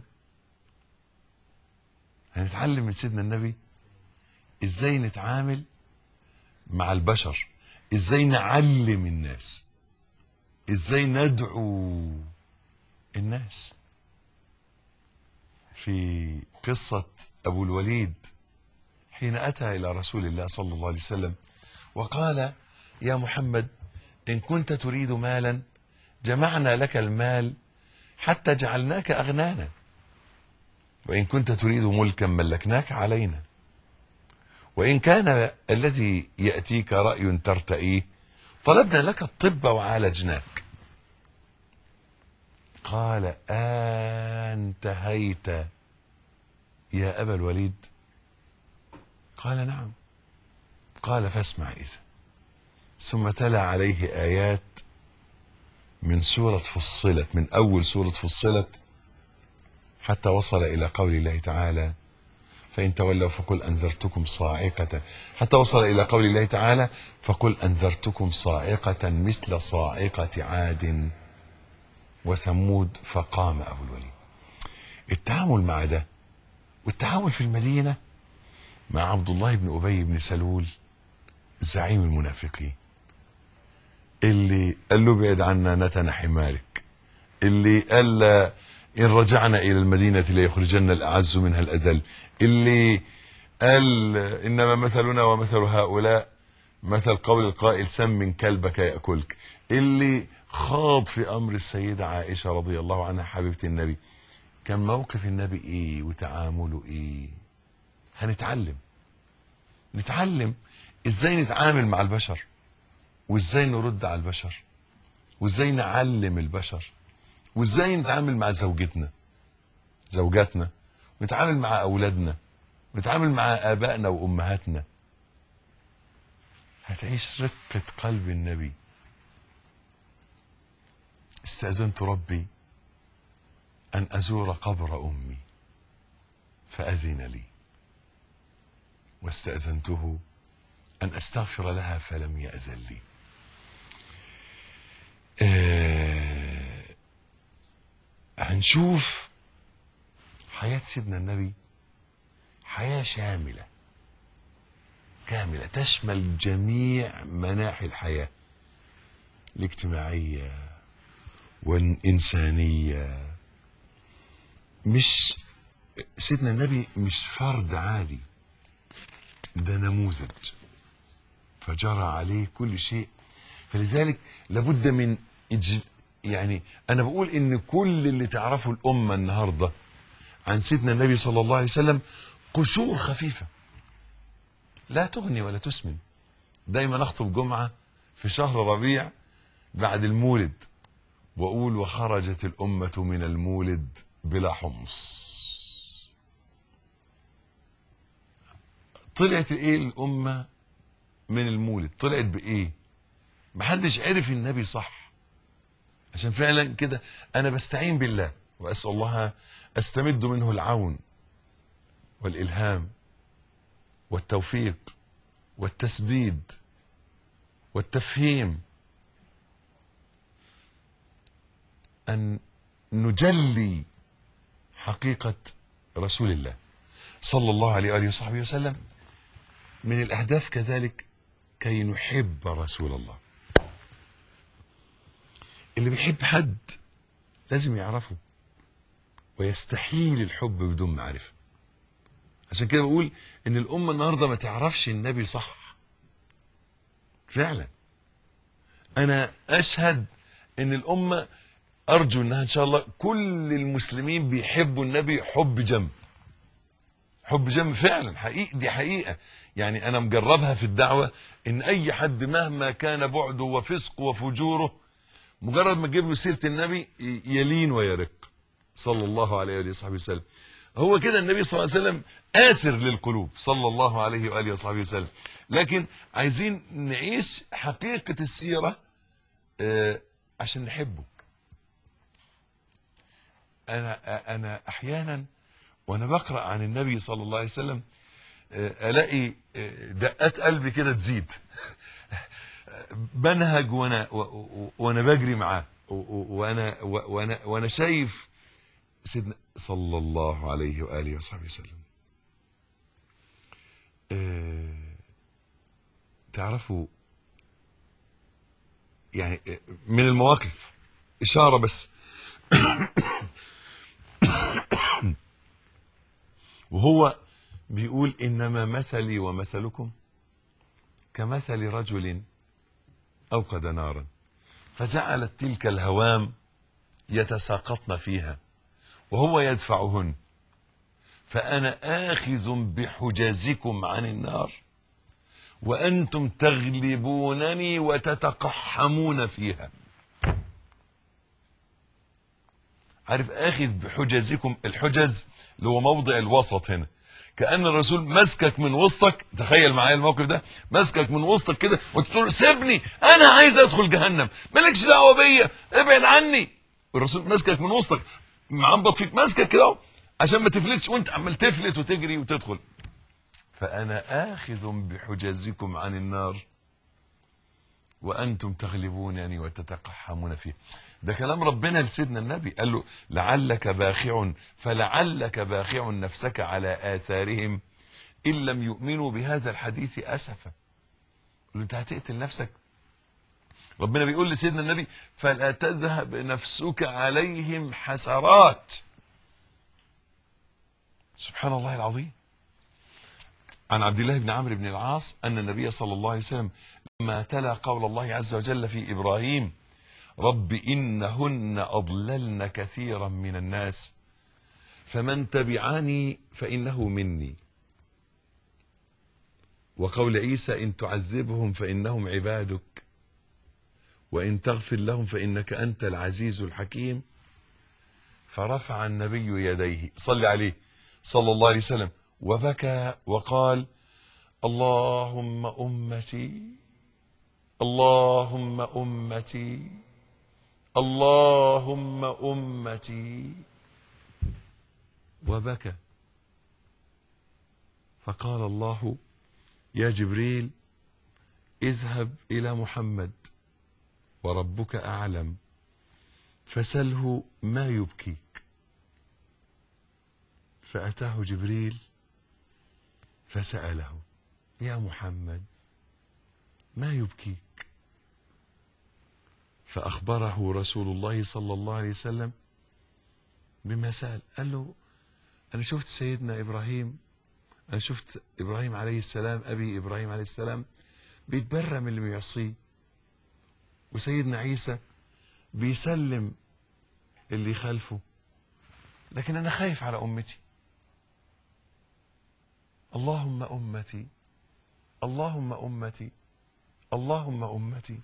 هنتعلم من سيدنا النبي ازاي نتعامل مع البشر ازاي نعلم الناس ازاي ندعو الناس في قصة أبو الوليد حين أتى إلى رسول الله صلى الله عليه وسلم وقال يا محمد إن كنت تريد مالا جمعنا لك المال حتى جعلناك أغنانا وإن كنت تريد ملكا ملكناك علينا وإن كان الذي يأتيك رأي ترتئيه طلبنا لك الطب وعالجناك قال انتهيت يا أبا الوليد قال نعم قال فاسمع إذا ثم تلا عليه آيات من سورة فصلت من أول سورة فصلت حتى وصل إلى قول الله تعالى فإن تولوا فقل أنذرتكم صاعقة حتى وصل إلى قول الله تعالى فقل أنذرتكم صاعقة مثل صاعقة عاد وثمود فقام أبو الوليد التعامل مع ده والتعامل في المدينة مع عبد الله بن أبي بن سلول زعيم المنافقين اللي قال له ابعد عنا نتن حمارك اللي قال لا إن رجعنا إلى المدينة ليخرجن الأعز منها الأذل اللي قال إنما مثلنا ومثل هؤلاء مثل قول القائل سم من كلبك يأكلك اللي خاض في أمر السيدة عائشة رضي الله عنها حبيبة النبي كان موقف النبي إيه وتعامله إيه هنتعلم نتعلم إزاي نتعامل مع البشر وإزاي نرد على البشر وإزاي نعلم البشر وإزاي نتعامل مع زوجتنا زوجاتنا ونتعامل مع أولادنا ونتعامل مع آبائنا وأمهاتنا هتعيش رقة قلب النبي استأذنت ربي أن أزور قبر أمي فأذن لي واستأذنته أن أستغفر لها فلم يأذن لي آه هنشوف حياة سيدنا النبي حياة شاملة كاملة تشمل جميع مناحي الحياة الاجتماعية والإنسانية مش سيدنا النبي مش فرد عادي ده نموذج فجرى عليه كل شيء فلذلك لابد من إج... يعني انا بقول ان كل اللي تعرفه الامه النهارده عن سيدنا النبي صلى الله عليه وسلم قشور خفيفه لا تغني ولا تسمن دايما اخطب جمعه في شهر ربيع بعد المولد واقول وخرجت الامه من المولد بلا حمص طلعت ايه الامه من المولد طلعت بايه محدش عرف النبي صح عشان فعلا كده انا بستعين بالله واسال الله استمد منه العون والالهام والتوفيق والتسديد والتفهيم ان نجلي حقيقه رسول الله صلى الله عليه واله وصحبه وسلم من الأهداف كذلك كي نحب رسول الله اللي بيحب حد لازم يعرفه ويستحيل الحب بدون معرفة عشان كده بقول ان الأمة النهاردة ما تعرفش النبي صح فعلا أنا أشهد ان الأمة أرجو انها إن شاء الله كل المسلمين بيحبوا النبي حب جم حب جم فعلا حقيقي دي حقيقة يعني أنا مجربها في الدعوة إن أي حد مهما كان بعده وفسقه وفجوره مجرد ما تجيب له سيرة النبي يلين ويرق صلى الله عليه وآله وصحبه وسلم هو كده النبي صلى الله عليه وسلم آسر للقلوب صلى الله عليه وآله وصحبه وسلم لكن عايزين نعيش حقيقة السيرة آه، عشان نحبه أنا أنا أحيانا وأنا بقرأ عن النبي صلى الله عليه وسلم آه، ألاقي آه، دقات قلبي كده تزيد بنهج وانا و- و- وانا بجري معاه و- و- وانا و- وانا وانا شايف سيدنا صلى الله عليه واله وصحبه وسلم آه، تعرفوا يعني آه، من المواقف اشاره بس وهو بيقول انما مثلي ومثلكم كمثل رجل أوقد نارا فجعلت تلك الهوام يتساقطن فيها وهو يدفعهن فأنا آخذ بحجازكم عن النار وأنتم تغلبونني وتتقحمون فيها عارف آخذ بحجازكم الحجز اللي هو موضع الوسط هنا كأن الرسول مسكك من وسطك تخيل معايا الموقف ده مسكك من وسطك كده وتقول له سيبني انا عايز ادخل جهنم مالكش دعوه بيا ابعد عني الرسول مسكك من وسطك معنبط فيك مسكك كده أهو، عشان ما تفلتش وانت عمال تفلت وتجري وتدخل فانا اخذ بحجازكم عن النار وانتم تغلبونني وتتقحمون فيه ده كلام ربنا لسيدنا النبي قال له لعلك باخع فلعلك باخع نفسك على آثارهم إن لم يؤمنوا بهذا الحديث أسفا قال له أنت هتقتل نفسك ربنا بيقول لسيدنا النبي فلا تذهب نفسك عليهم حسرات سبحان الله العظيم عن عبد الله بن عمرو بن العاص أن النبي صلى الله عليه وسلم لما تلا قول الله عز وجل في إبراهيم رب إنهن أضللن كثيرا من الناس فمن تبعني فإنه مني وقول عيسى إن تعذبهم فإنهم عبادك وإن تغفر لهم فإنك أنت العزيز الحكيم فرفع النبي يديه صلى عليه صلى الله عليه وسلم وبكى وقال اللهم أمتي اللهم أمتي اللهم أمتي وبكى فقال الله يا جبريل اذهب إلى محمد وربك أعلم فسله ما يبكيك فأتاه جبريل فسأله يا محمد ما يبكيك فأخبره رسول الله صلى الله عليه وسلم بما سأل قال له أنا شفت سيدنا إبراهيم أنا شفت إبراهيم عليه السلام أبي إبراهيم عليه السلام بيتبرى من اللي بيعصيه وسيدنا عيسى بيسلم اللي يخالفه لكن أنا خايف على أمتي اللهم أمتي اللهم أمتي اللهم أمتي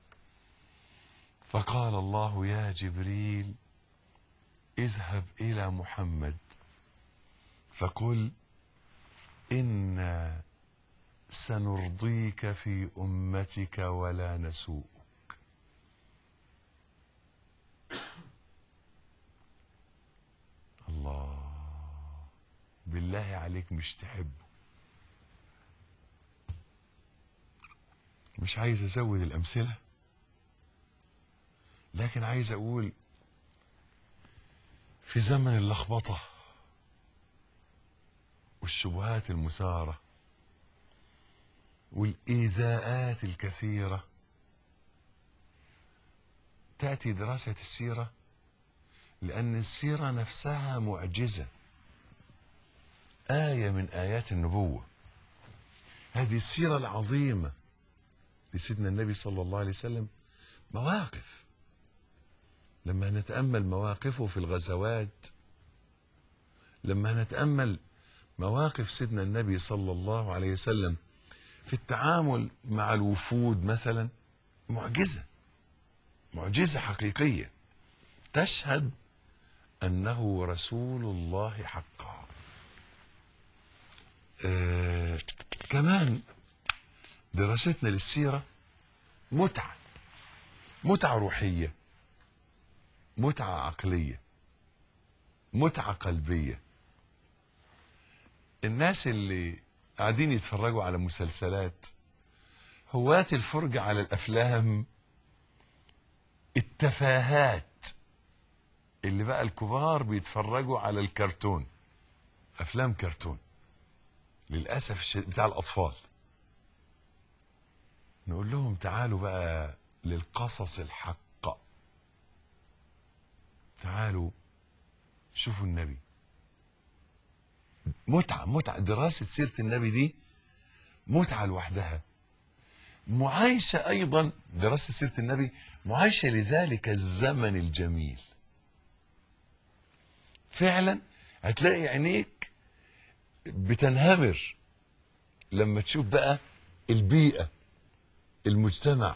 فقال الله يا جبريل اذهب إلى محمد فقل إنا سنرضيك في أمتك ولا نسوءك الله بالله عليك مش تحبه مش عايز ازود الامثله لكن عايز اقول في زمن اللخبطه والشبهات المثاره والإيذاءات الكثيرة تأتي دراسة السيرة لأن السيرة نفسها معجزة آية من آيات النبوة هذه السيرة العظيمة لسيدنا النبي صلى الله عليه وسلم مواقف لما نتأمل مواقفه في الغزوات لما نتأمل مواقف سيدنا النبي صلى الله عليه وسلم في التعامل مع الوفود مثلا معجزة معجزة حقيقية تشهد أنه رسول الله حقا آه كمان دراستنا للسيرة متعة متعة روحية متعة عقلية متعة قلبية الناس اللي قاعدين يتفرجوا على مسلسلات هواة الفرجة على الأفلام التفاهات اللي بقى الكبار بيتفرجوا على الكرتون أفلام كرتون للأسف الشديد بتاع الأطفال نقول لهم تعالوا بقى للقصص الحق تعالوا شوفوا النبي متعة متعة دراسة سيرة النبي دي متعة لوحدها معايشة أيضا دراسة سيرة النبي معايشة لذلك الزمن الجميل فعلا هتلاقي عينيك بتنهمر لما تشوف بقى البيئة المجتمع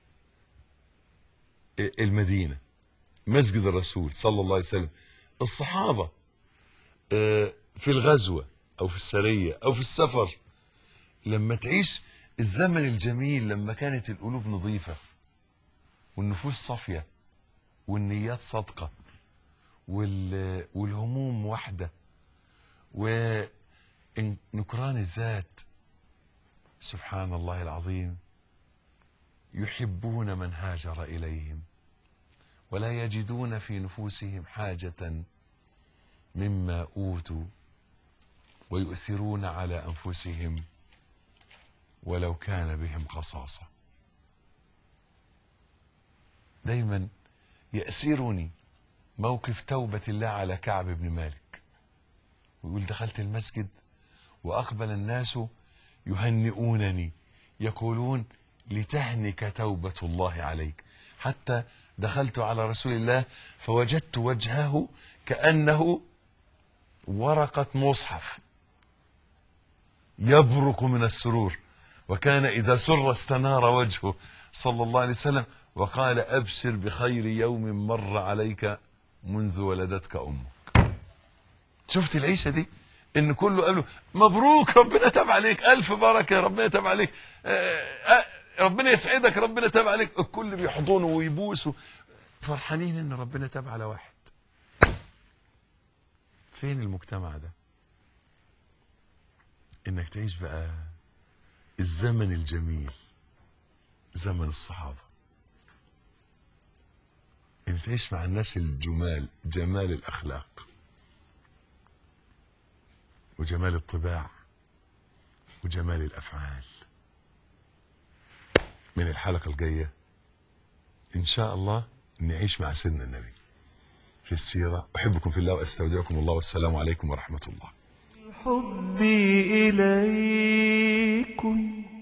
المدينة مسجد الرسول صلى الله عليه وسلم الصحابة آه، في الغزوة أو في السرية أو في السفر لما تعيش الزمن الجميل لما كانت القلوب نظيفة والنفوس صافية والنيات صادقة وال- والهموم واحدة ونكران الذات سبحان الله العظيم يحبون من هاجر إليهم ولا يجدون في نفوسهم حاجة مما أوتوا ويؤثرون على أنفسهم ولو كان بهم خصاصة دايما يأسرني موقف توبة الله على كعب بن مالك ويقول دخلت المسجد وأقبل الناس يهنئونني يقولون لتهنك توبة الله عليك حتى دخلت على رسول الله فوجدت وجهه كأنه ورقة مصحف يبرق من السرور وكان إذا سر استنار وجهه صلى الله عليه وسلم وقال أبشر بخير يوم مر عليك منذ ولدتك أمك شفت العيشة دي إن كله قال له مبروك ربنا تاب عليك ألف بركة ربنا تاب عليك آه، آه، ربنا يسعدك ربنا تاب عليك الكل بيحضنه ويبوسه فرحانين إن ربنا تاب على واحد فين المجتمع ده انك تعيش بقى الزمن الجميل زمن الصحابة انك تعيش مع الناس الجمال جمال الاخلاق وجمال الطباع وجمال الافعال من الحلقة الجاية ان شاء الله نعيش مع سيدنا النبي في السيرة احبكم في الله واستودعكم الله والسلام عليكم ورحمة الله حبي إليكم